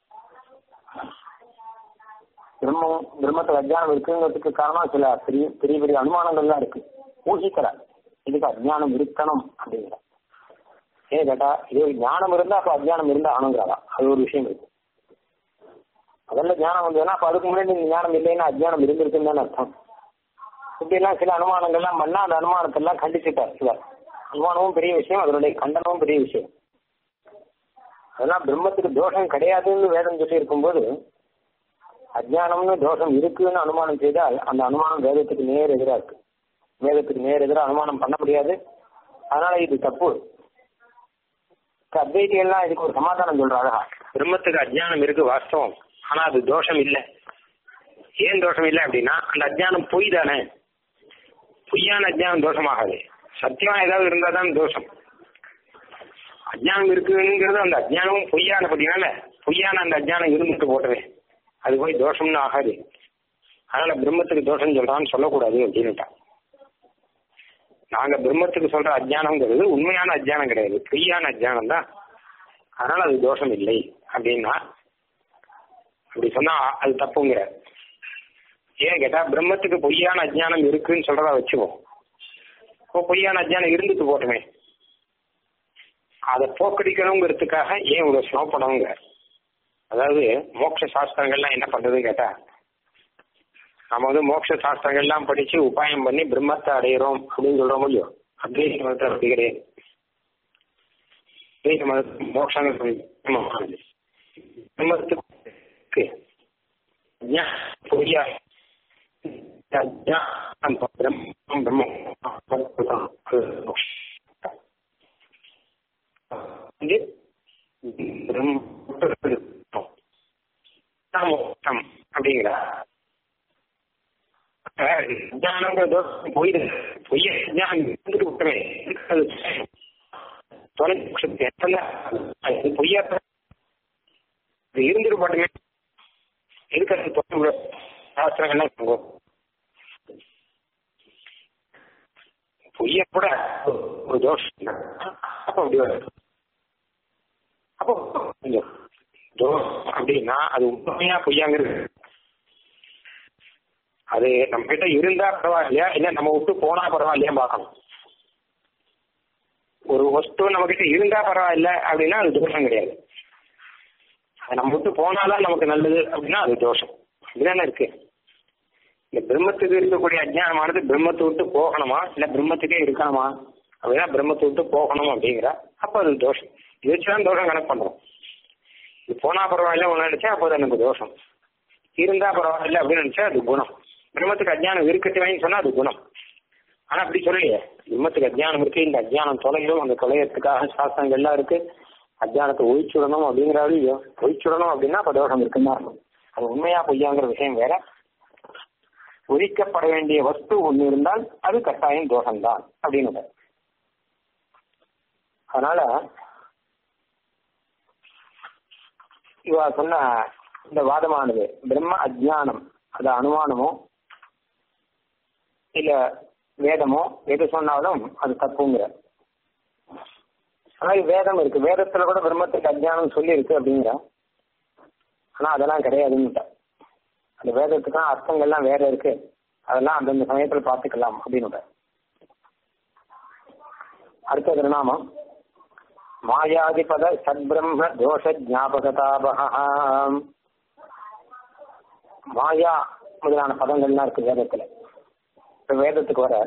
பிரம்மம் பிரம்மத்துக்கு அஜ்ஞானம் இருக்குங்கிறதுக்கு காரணம் சில பெரிய பெரிய பெரிய அனுமானங்கள்லாம் இருக்கு ஊகிக்கிறார் இதுக்கு அஜ்ஞானம் இருக்கணும் அப்படிங்கிற ஏன் கேட்டா இது ஒரு ஞானம் இருந்தா அப்ப அஜ்ஞானம் இருந்தா ஆனுங்கிறாரா அது ஒரு விஷயம் இருக்கு முதல்ல ஞானம் வந்ததுன்னா அப்ப அதுக்கு முன்னாடி இந்த ஞானம் இல்லைன்னா அஜ்ஞானம் இருந்திருக்குன்னு தானே அர்த்தம் இப்படிலாம் சில அனுமானங்கள்லாம் பண்ணா அந்த அனுமானத்தெல்லாம் கண்டிச்சுட்டார் சிலர் அனுமானமும் பெரிய விஷயம் அதனுடைய கண்டனமும் பெரிய விஷயம் அதெல்லாம் பிரம்மத்துக்கு தோஷம் கிடையாதுன்னு வேதம் சொல்லி இருக்கும்போது அஜ்ஞானம்னு தோஷம் இருக்குன்னு அனுமானம் செய்தால் அந்த அனுமானம் வேதத்துக்கு நேர் எதிராக இருக்கு வேதத்துக்கு நேர் எதிராக அனுமானம் பண்ண முடியாது அதனால இது தப்பு அத்வைதிகள்லாம் இதுக்கு ஒரு சமாதானம் சொல்றாங்க பிரம்மத்துக்கு அஜ்ஞானம் இருக்கு வாஸ்தவம் ஆனா அது தோஷம் இல்லை ஏன் தோஷம் இல்லை அப்படின்னா அந்த அஜ்ஞானம் பொய் தானே பொய்யான அஜ்ஞானம் தோஷமாகாது சத்தியமா ஏதாவது இருந்தா தான் தோஷம் அஜ்ஞானம் இருக்குங்கிறது அந்த அஜ்ஞானமும் பொய்யானபடினால பொய்யான அந்த அஜ்ஞானம் இருந்துட்டு போட்டவே அது போய் தோஷம்னு ஆகாது அதனால பிரம்மத்துக்கு தோஷம் சொல்றான்னு சொல்லக்கூடாது அப்படின்னுட்டான் நாங்க பிரம்மத்துக்கு சொல்ற அஜ்ஞானம்ங்கிறது உண்மையான அஜ்ஞானம் கிடையாது பொய்யான அஜ்ஞானம் தான் அதனால அது தோஷம் இல்லை அப்படின்னா அப்படி சொன்னா அது தப்புங்கிற ஏன் கேட்டா பிரம்மத்துக்கு பொய்யான அஜ்ஞானம் இருக்குன்னு சொல்றதா வச்சுவோம் இப்போ பொய்யான அஜ்ஞானம் இருந்துட்டு போட்டுமே அதை போக்கடிக்கணுங்கிறதுக்காக ஏன் இவ்வளவு சிரமப்படணுங்க அதாவது மோட்ச சாஸ்திரங்கள்லாம் என்ன பண்றதுன்னு கேட்டா நம்ம வந்து மோட்ச சாஸ்திரங்கள்லாம் படிச்சு உபாயம் பண்ணி பிரம்மத்தை அடையிறோம் அப்படின்னு சொல்றோம் இல்லையோ அத்வைத மதத்தில் அப்படி கிடையாது அத்வைத மதத்துக்கு மோட்சம் பிரம்மத்துக்கு பொய்யா பிரம்மம் பிரம்மம் மோட்சம் அப்படிங்கிற ஞானங்கிறது போயிடு பொய்ய ஞானம் இருந்துட்டு விட்டமே இருக்கிறது தொலைச்சு எத்தனை அது பொய்யா இது இருந்துட்டு போட்டுமே இருக்கிறது தொலை சாஸ்திரங்கள்லாம் சொல்லுவோம் பொய்ய கூட ஒரு தோஷம் அப்போ அப்படி வரும் அப்போ கொஞ்சம் தோஷம் அப்படின்னா அது உண்மையா பொய்யாங்கிறது அது நம்ம கிட்ட இருந்தா பரவாயில்லையா இல்ல நம்ம விட்டு போனா பரவாயில்லையா பார்க்கணும் ஒரு வஸ்து நம்ம கிட்ட இருந்தா பரவாயில்ல அப்படின்னா அது தோஷம் கிடையாது அது நம்ம விட்டு போனாதான் நமக்கு நல்லது அப்படின்னா அது தோஷம் அப்படிதானே இருக்கு இந்த பிரம்மத்துக்கு இருக்கக்கூடிய அஜ்ஞானமானது பிரம்மத்தை விட்டு போகணுமா இல்ல பிரம்மத்துக்கே இருக்கணுமா அப்படின்னா பிரம்மத்தை விட்டு போகணும் அப்படிங்கிற அப்ப அது தோஷம் இது வச்சுதான் தோஷம் கணக்கு பண்றோம் இது போனா பரவாயில்ல ஒன்று நினைச்சா அப்போ அது எனக்கு தோஷம் இருந்தா பரவாயில்ல அப்படின்னு நினைச்சா அது குணம் பிரம்மத்துக்கு அஜ்ஞானம் இருக்கட்டுவேன்னு சொன்னா அது குணம் ஆனா அப்படி சொல்லலையே பிரம்மத்துக்கு அஜ்ஞானம் இருக்கு இந்த அஜ்ஞானம் தொலையும் அந்த தொலையத்துக்காக சாஸ்திரங்கள்லாம் இருக்கு அஜ்ஞானத்தை ஒழிச்சுடணும் அப்படிங்கிறாலையோ ஒழிச்சுடணும் அப்படின்னா அப்ப தோஷம் இருக்குன்னு தான் இருக்கும் அது உண்மையா பொய்யாங்கிற விஷயம் வேற ஒழிக்கப்பட வேண்டிய வஸ்து ஒண்ணு இருந்தால் அது கட்டாயம் தோஷம்தான் அப்படின்னு அதனால இவ சொன்ன இந்த வாதமானது பிரம்ம அஜ்ஞானம் அது அனுமானமோ இல்ல வேதமோ எது சொன்னாலும் அது தப்புங்கிற ஆனா வேதம் இருக்கு வேதத்துல கூட பிரம்மத்துக்கு அஜ்ஞானம் சொல்லி இருக்கு அப்படிங்கிற ஆனா அதெல்லாம் கிடையாதுன்னு அந்த வேதத்துக்கான அர்த்தங்கள்லாம் வேற இருக்கு அதெல்லாம் அந்தந்த சமயத்துல பார்த்துக்கலாம் அப்படின்னு அடுத்த திருநாமம் மாயாதிபத சத்பிரம்ம தோஷ ஜாபகதாபக மாயா முதலான பதங்கள்லாம் இருக்கு வேதத்துல இப்ப வேதத்துக்கு வர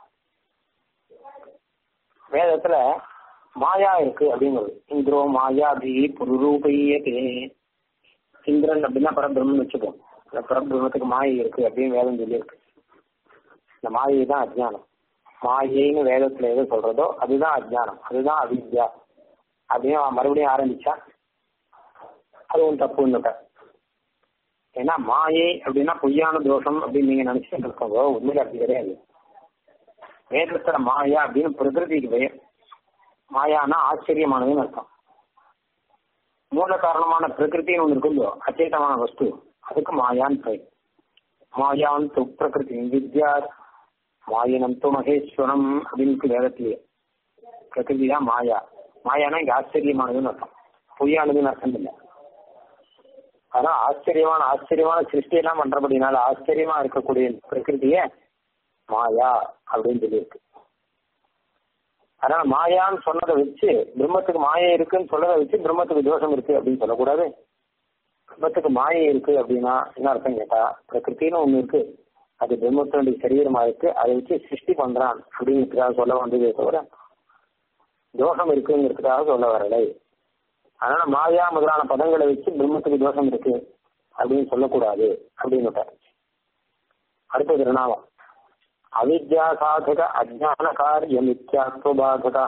வேதத்துல மாயா இருக்கு அப்படிங்கிறது இந்திரோ மாயாபி புருரூபையதே இந்திரன் அப்படின்னா பரபிரம்மன் வச்சுக்கோ இந்த பரபிரம்மத்துக்கு மாயை இருக்கு அப்படின்னு வேதம் சொல்லியிருக்கு இந்த மாயை தான் அஜ்ஞானம் மாயைன்னு வேதத்துல எது சொல்றதோ அதுதான் அஜ்ஞானம் அதுதான் அவித்யா அப்படின்னு அவன் மறுபடியும் ஆரம்பிச்சா அதுவும் தப்புன்னு ஏன்னா மாயை அப்படின்னா பொய்யான தோஷம் அப்படின்னு நீங்க நினைச்சிட்டு இருக்கோங்க உண்மையில அப்படி கிடையாது வேதத்துல மாயா அப்படின்னு பிரகிருதிக்கு பெயர் மாயானா ஆச்சரியமானதுன்னு அர்த்தம் மூல காரணமான பிரகிருத்தின்னு ஒன்று இருக்குதோ அச்சேதமான வஸ்து அதுக்கு மாயான்னு பெயர் மாயான் து பிரகிருதி வித்யா மாயினம் து மகேஸ்வரம் அப்படின்னு வேதத்திலேயே பிரகிருதி தான் மாயா மாயானா இங்க ஆச்சரியமானதுன்னு அர்த்தம் பொய்யானதுன்னு அர்த்தம் இல்லை ஆனா ஆச்சரியமான ஆச்சரியமான சிருஷ்டி எல்லாம் பண்றபடினால ஆச்சரியமா இருக்கக்கூடிய பிரகிருதிய மாயா அப்படின்னு சொல்லியிருக்கு அதனால மாயான்னு சொன்னதை வச்சு பிரம்மத்துக்கு மாயை இருக்குன்னு சொன்னதை வச்சு பிரம்மத்துக்கு தோஷம் இருக்கு அப்படின்னு சொல்லக்கூடாது பிரம்மத்துக்கு மாயை இருக்கு அப்படின்னா என்ன அர்த்தம் கேட்டா பிரகிருத்தின்னு ஒண்ணு இருக்கு அது பிரம்மத்தினுடைய சரீரமா இருக்கு அதை வச்சு சிருஷ்டி பண்றான் அப்படிங்கிறதுக்காக சொல்ல வந்ததே தவிர தோஷம் இருக்குங்கிறதுக்காக சொல்ல வரலை அதனால மாயா முதலான பதங்களை வச்சு பிரம்மத்துக்கு தோஷம் இருக்கு அப்படின்னு சொல்லக்கூடாது அப்படின்னு அடுத்த திருநாமம் அவித்யா சாதக அஜான காரிய மித்யாத்வபாதகா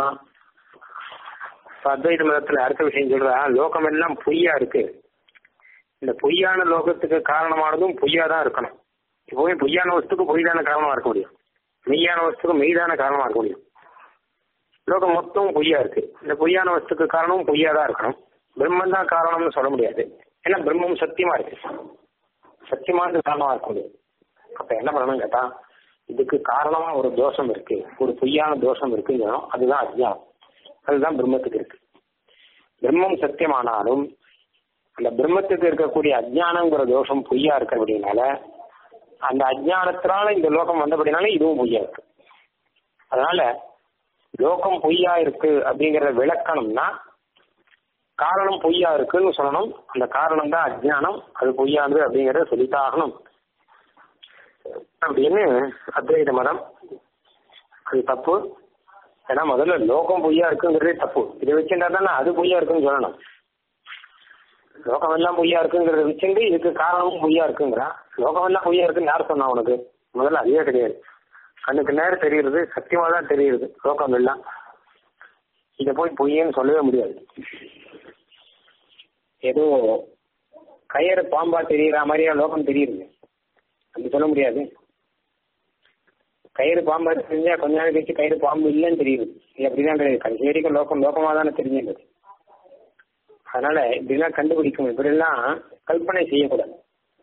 அத்வைத மதத்துல அடுத்த விஷயம் சொல்றா லோகம் எல்லாம் பொய்யா இருக்கு இந்த பொய்யான லோகத்துக்கு காரணமானதும் பொய்யா தான் இருக்கணும் இப்போவே பொய்யான வஸ்துக்கு பொய் தான காரணமா இருக்க முடியும் மெய்யான வஸ்துக்கு மெய்தான காரணமா இருக்க முடியும் லோகம் மொத்தம் பொய்யா இருக்கு இந்த பொய்யான வஸ்துக்கு காரணமும் பொய்யா தான் இருக்கணும் பிரம்மன் தான் காரணம்னு சொல்ல முடியாது ஏன்னா பிரம்மம் சத்தியமா இருக்கு சத்தியமானது காரணமா இருக்க முடியாது அப்ப என்ன பண்ணணும் கேட்டா இதுக்கு காரணமா ஒரு தோஷம் இருக்கு ஒரு பொய்யான தோஷம் இருக்குங்கிறோம் அதுதான் அஜ்ஞானம் அதுதான் பிரம்மத்துக்கு இருக்கு பிரம்மம் சத்தியமானாலும் அந்த பிரம்மத்துக்கு இருக்கக்கூடிய அஜ்ஞானங்கிற தோஷம் பொய்யா இருக்கு அப்படின்னால அந்த அஜ்ஞானத்தினால இந்த லோகம் வந்தபடினால இதுவும் பொய்யா இருக்கு அதனால லோகம் பொய்யா இருக்கு அப்படிங்கறத விளக்கணும்னா காரணம் பொய்யா இருக்குன்னு சொல்லணும் அந்த காரணம் தான் அஜ்ஞானம் அது பொய்யானது அப்படிங்கறத சொல்லித்தாகணும் அப்படின்னு அத்வைத மதம் அது தப்பு ஏன்னா முதல்ல லோகம் பொய்யா இருக்குங்கிறதே தப்பு இதை வச்சுட்டா தானே அது பொய்யா இருக்குன்னு சொல்லணும் லோகம் எல்லாம் பொய்யா இருக்குங்கிறத வச்சுட்டு இதுக்கு காரணமும் பொய்யா இருக்குங்கிறான் லோகம் எல்லாம் பொய்யா இருக்குன்னு யார் சொன்னா உனக்கு முதல்ல அதுவே கிடையாது கண்ணுக்கு நேரம் தெரியுது சத்தியமா தான் தெரியுது லோகம் எல்லாம் இத போய் பொய்யன்னு சொல்லவே முடியாது ஏதோ கயிறு பாம்பா தெரியற மாதிரியா லோகம் தெரியுது அப்படி சொல்ல முடியாது கயிறு பாம்பா தெரிஞ்சா கொஞ்ச நாள் கழிச்சு கயிறு பாம்பு இல்லைன்னு தெரியுது இது அப்படிதான் தெரியுது கடைசி வரைக்கும் லோகம் லோகமா தானே தெரிஞ்சிருந்தது அதனால இப்படிலாம் கண்டுபிடிக்கும் இப்படிலாம் கல்பனை செய்யக்கூடாது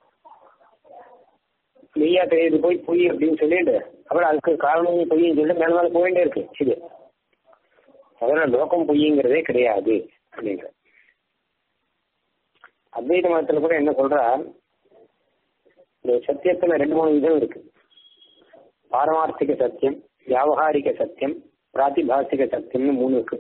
மெய்யா தெரியுது போய் பொய் அப்படின்னு சொல்லிட்டு அப்புறம் அதுக்கு காரணம் பொய்ன்னு சொல்லிட்டு மேல மேல போயிட்டே இருக்கு இது அதனால லோகம் பொய்ங்கிறதே கிடையாது அப்படிங்கிற அத்வைத மதத்துல கூட என்ன சொல்றா இந்த சத்தியத்துல ரெண்டு மூணு விதம் இருக்கு பாரமார்த்திக சத்தியம் வியாபகாரிக சத்தியம் பிராத்திபாசிக சத்தியம்னு மூணு இருக்கு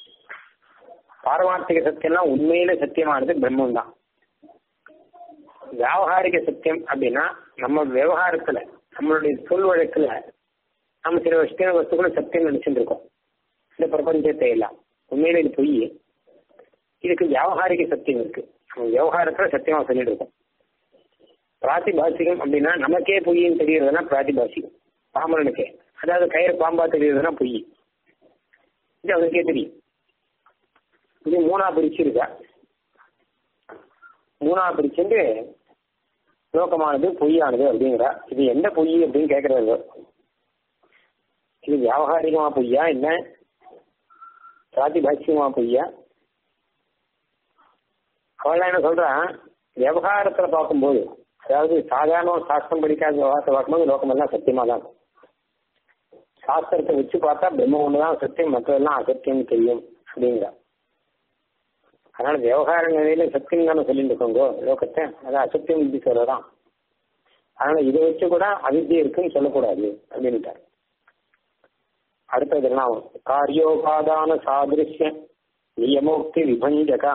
பாரமார்த்திக சத்தியம்னா உண்மையில சத்தியமானது பிரம்மம் தான் வியாபகாரிக சத்தியம் அப்படின்னா நம்ம விவகாரத்துல நம்மளுடைய சொல் வழக்குல நம்ம சில விஷய வஸ்துக்களை சத்தியம் நினைச்சுட்டு இருக்கோம் இந்த பிரபஞ்சத்தை எல்லாம் உண்மையில இது பொய் இதுக்கு வியாபகாரிக சத்தியம் இருக்கு நம்ம விவகாரத்துல சத்தியமா சொல்லிட்டு இருக்கோம் பிராத்திபாசிகம் அப்படின்னா நமக்கே பொய்ன்னு தெரியறதுனா பிராத்திபாசிகம் பாமரனுக்கே அதாவது கயிறு பாம்பா தெரியறதுனா பொய் இது அவனுக்கே தெரியும் இது மூணா பிரிச்சிருக்கா மூணா பிரிச்சுட்டு லோகமானது பொய்யானது அப்படிங்கிறா இது எந்த பொய் அப்படின்னு கேட்கறது இது வியாபகாரிகமா பொய்யா என்ன பிராத்திபாசியமா பொய்யா அவள் என்ன சொல்றான் விவகாரத்துல பார்க்கும்போது அதாவது சாதாரண சாஸ்திரம் படிக்காத விவகாரத்தை பார்க்கும்போது லோகமெல்லாம் சத்தியமா தான் இருக்கும். சாஸ்திரத்தை வச்சு பார்த்தா பிரம்ம ஒண்ணுதான் சத்தியம் மற்றதெல்லாம் அசத்தியம் தெரியும் அப்படிங்கிறா அதனால விவகார நிலையில சத்தியம் தானே சொல்லிட்டு இருக்கோங்க லோகத்தை அது அசத்தியம் இப்படி சொல்லலாம் அதனால இதை வச்சு கூட அவித்தியை இருக்குன்னு சொல்லக்கூடாது அப்படின்ட்டார் அடுத்தது என்ன காரியோபாதான சாதிருஷ்ய நியமோக்தி விபஞ்சகா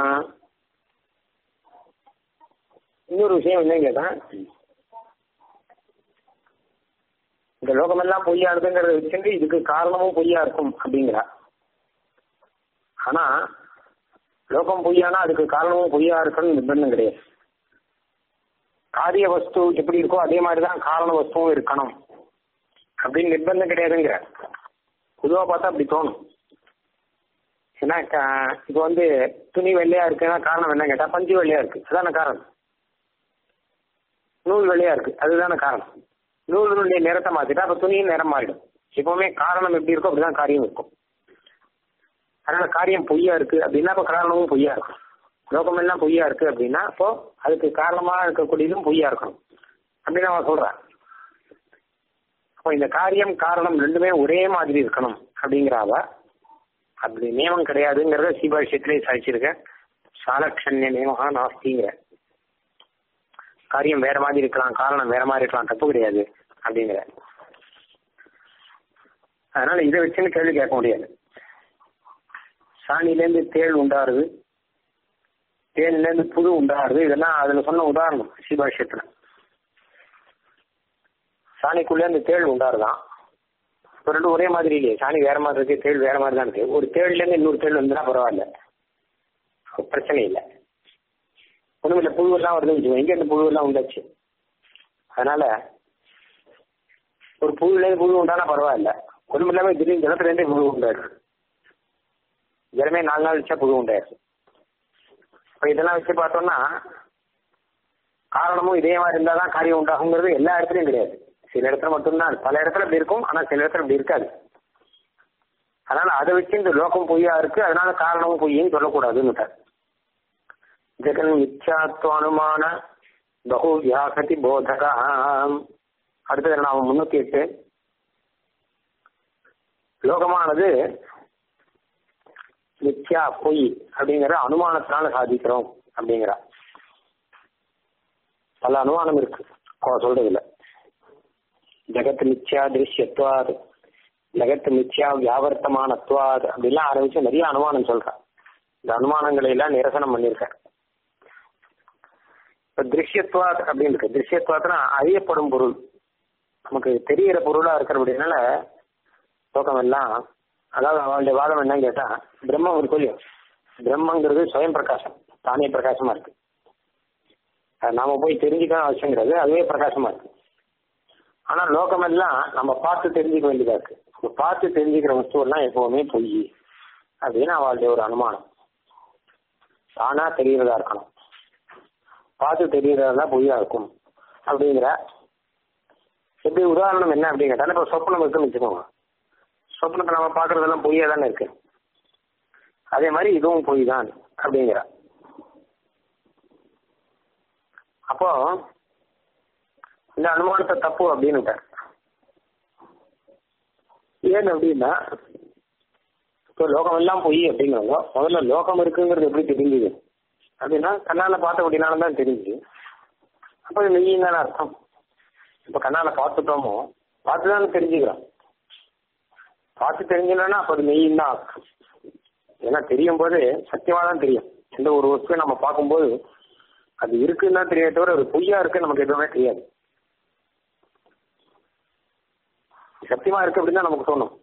இன்னொரு விஷயம் என்ன கேட்டா இந்த லோகமெல்லாம் பொய்யானதுங்கிறத வச்சுட்டு இதுக்கு காரணமும் பொய்யா இருக்கும் அப்படிங்கிறா ஆனா லோகம் பொய்யானா அதுக்கு காரணமும் பொய்யா இருக்கணும்னு நிர்பந்தம் கிடையாது காரிய வஸ்து எப்படி இருக்கோ அதே மாதிரிதான் காரண வஸ்துவும் இருக்கணும் அப்படின்னு நிர்பந்தம் கிடையாதுங்கிற பொதுவா பார்த்தா அப்படி தோணும் ஏன்னா க- இப்போ வந்து துணி வெள்ளையா இருக்குன்னா காரணம் என்ன கேட்டா பஞ்சு வெள்ளையா இருக்கு அதான காரணம் நூல் வெள்ளையா இருக்கு அதுதானே காரணம் நூலுடைய நிறத்தை மாத்திட்டா அப்ப துணியும் நிறம் மாறிடும் எப்பவுமே காரணம் எப்படி இருக்கோ அப்படிதான் காரியம் இருக்கும் அதனால காரியம் பொய்யா இருக்கு அப்படின்னா அப்ப காரணமும் பொய்யா இருக்கும் லோகம் எல்லாம் பொய்யா இருக்கு அப்படின்னா அப்போ அதுக்கு காரணமா இருக்கக்கூடியதும் பொய்யா இருக்கணும் அப்படின்னு அவன் சொல்றான் அப்போ இந்த காரியம் காரணம் ரெண்டுமே ஒரே மாதிரி இருக்கணும் அப்படிங்கிறாவ அப்படி நியமம் கிடையாதுங்கிறத சீபாஷியத்திலே சாதிச்சிருக்க சாலக்ஷண்ய நியமகா நாஸ்திங்கிற காரியம் வேற மாதிரி இருக்கலாம் காரணம் வேற மாதிரி இருக்கலாம் தப்பு கிடையாது அப்படிங்கிற அதனால இதை வச்சுன்னு கேள்வி கேட்க முடியாது சாணியிலேருந்து தேள் உண்டாருது தேன்லேருந்து புழு உண்டாருது இதெல்லாம் அதுல சொன்ன உதாரணம் சிபாஷியத்துல சாணிக்குள்ளே அந்த தேள் உண்டாருதான் இப்போ ரெண்டும் ஒரே மாதிரி இல்லையே சாணி வேற மாதிரி இருக்கு தேள் வேற மாதிரி தான் இருக்கு ஒரு தேள்லேருந்து இன்னொரு தேள் வந்துன்னா பரவாயில்ல பிரச்சனை இல்லை ஒண்ணும் இல்லை புழுவெல்லாம் வருதுன்னு வச்சுக்கோ எங்க இந்த புழுவெல்லாம் உண்டாச்சு அதனால ஒரு புழுலேருந்து புழு உண்டானா பரவாயில்ல ஒண்ணும் இல்லாம திடீர்னு ஜலத்துலேருந்தே புழு உண்டாயிடுது ஜலமே நாலு நாள் வச்சா புழு உண்டாயிடுது இப்போ இதெல்லாம் வச்சு பார்த்தோம்னா காரணமும் இதே மாதிரி இருந்தால் தான் காரியம் உண்டாகுங்கிறது எல்லா இடத்துலையும் கிடையாது சில இடத்துல மட்டும்தான் பல இடத்துல இப்படி இருக்கும் ஆனால் சில இடத்துல இப்படி இருக்காது அதனால அதை வச்சு இந்த லோகம் பொய்யா இருக்கு அதனால காரணமும் பொய்ன்னு சொல்லக்கூடாதுன்னு ஜெகன் மித்யாத்வானுமான பகு வியாசதி போதகா அடுத்தது நாம முன்னூத்தி எட்டு லோகமானது மித்யா பொய் அப்படிங்கிற அனுமானத்தினால சாதிக்கிறோம் அப்படிங்கிறா பல அனுமானம் இருக்கு அவ சொல்றதுல ஜெகத் மித்யா திருஷ்யத்வாத் ஜெகத் மித்யா வியாவர்த்தமானத்வாத் அப்படிலாம் ஆரம்பிச்சு நிறைய அனுமானம் சொல்றா இந்த அனுமானங்களை எல்லாம் நிரசனம் பண்ணியிருக்காரு இப்ப திருஷ்யத்வாத் அப்படின்னு இருக்கு திருஷ்யத்வாத்னா அறியப்படும் பொருள் நமக்கு தெரிகிற பொருளா இருக்கிறபடினால லோகம் எல்லாம் அதாவது அவளுடைய வாதம் என்னன்னு கேட்டா பிரம்மம் ஒரு கொல்லியம் பிரம்மங்கிறது சுயம் பிரகாசம் தானே பிரகாசமா இருக்கு அது நாம போய் தெரிஞ்சுக்கணும் அவசியங்கிறது அதுவே பிரகாசமா இருக்கு ஆனா லோகம் எல்லாம் நம்ம பார்த்து தெரிஞ்சுக்க வேண்டியதா இருக்கு நம்ம பார்த்து தெரிஞ்சுக்கிற வஸ்துவெல்லாம் எப்பவுமே பொய் அப்படின்னு அவளுடைய ஒரு அனுமானம் தானா தெரியறதா இருக்கணும் பார்த்து தெரியறதா பொய்யா இருக்கும் அப்படிங்கிற எப்படி உதாரணம் என்ன அப்படின்னு கேட்டா இப்போ சொப்பனம் இருக்குன்னு வச்சுக்கோங்க சொப்னத்தை நம்ம பார்க்கறதெல்லாம் பொய்யா தானே இருக்கு அதே மாதிரி இதுவும் பொய் தான் அப்படிங்கிற அப்போ இந்த அனுமானத்தை தப்பு அப்படின்னு ஏன் அப்படின்னா இப்போ லோகம் எல்லாம் பொய் அப்படிங்கிறவங்க முதல்ல லோகம் இருக்குங்கிறது எப்படி தெரிஞ்சுது அப்படின்னா கண்ணால பார்த்த அப்படினால தான் தெரிஞ்சு அப்போ இது மெய்யும் தானே அர்த்தம் இப்போ கண்ணால பார்த்துட்டோமோ பார்த்து தானே தெரிஞ்சுக்கிறோம் பார்த்து தெரிஞ்சுனா அப்போ அது மெய்யும் தான் அர்த்தம் ஏன்னா தெரியும் போது சத்தியமா தான் தெரியும் எந்த ஒரு வஸ்துவை நம்ம பார்க்கும்போது அது இருக்குன்னா தெரியாத தவிர அது பொய்யா இருக்கு நமக்கு எதுவுமே தெரியாது சத்தியமா இருக்கு அப்படின்னு தான் நமக்கு தோணும்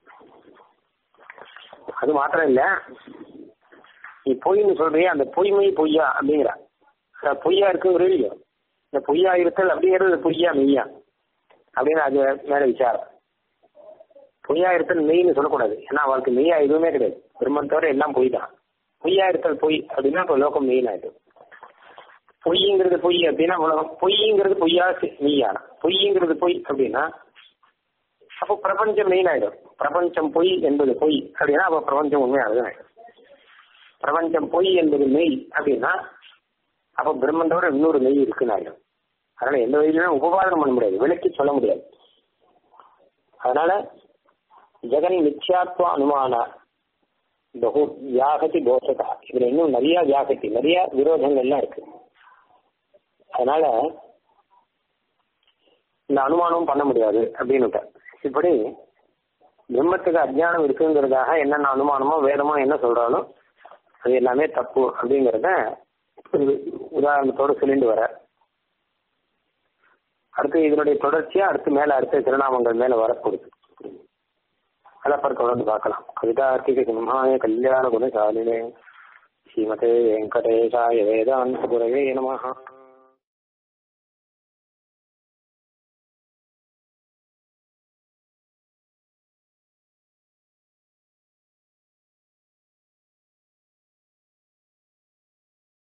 அது மாத்திரம் இல்ல நீ பொய்ன்னு சொல்றியே அந்த பொய்மை பொய்யா அப்படிங்கிற அந்த பொய்யா இருக்குங்கிற இல்லையோ இந்த பொய்யா இருத்தல் அப்படிங்கிறது பொய்யா மெய்யா அப்படின்னு அது மேல விசாரம் பொய்யா இருத்தல் மெய்ன்னு சொல்லக்கூடாது ஏன்னா அவளுக்கு மெய்யா எதுவுமே கிடையாது பிரம்மன் தவிர எல்லாம் பொய் தான் பொய்யா இருத்தல் பொய் அப்படின்னா இப்போ லோகம் மெயின் ஆயிடும் பொய்ங்கிறது பொய் அப்படின்னா உலகம் பொய்ங்கிறது பொய்யா மெய்யான பொய்ங்கிறது பொய் அப்படின்னா அப்போ பிரபஞ்சம் மெயின் ஆயிடும் பிரபஞ்சம் பொய் என்பது பொய் அப்படின்னா அப்போ பிரபஞ்சம் உண்மையானது ஆயிடும் பிரபஞ்சம் பொய் என்பது மெய் அப்படின்னா அப்போ பிரம்மந்தோட இன்னொரு மெய் இருக்குன்னு ஆயிடும் அதனால எந்த வகையிலுமே உபபாதனம் பண்ண முடியாது விளக்கி சொல்ல முடியாது அதனால ஜெகன் மித்யாத்வ அனுமான பகு வியாகதி தோஷதா இதுல இன்னும் நிறைய வியாகதி நிறைய விரோதங்கள்லாம் இருக்கு அதனால இந்த அனுமானமும் பண்ண முடியாது அப்படின்னு இப்படி பிரம்மத்துக்கு அஜ்ஞானம் இருக்குங்கிறதாக என்னென்ன அனுமானமோ வேதமோ என்ன சொல்றாலும் அது எல்லாமே தப்பு அப்படிங்கிறத உதாரணத்தோடு சொல்லிட்டு வர அடுத்து இதனுடைய தொடர்ச்சியா அடுத்து மேல அடுத்த திருநாமங்கள் மேல வரப்போகுது அதை அப்புறம் தொடர்ந்து பார்க்கலாம் கவிதார்த்திக சிம்ஹாய கல்யாண குணசாலினே ஸ்ரீமதே வெங்கடேஷாய வேதாந்த குரவே நமஹா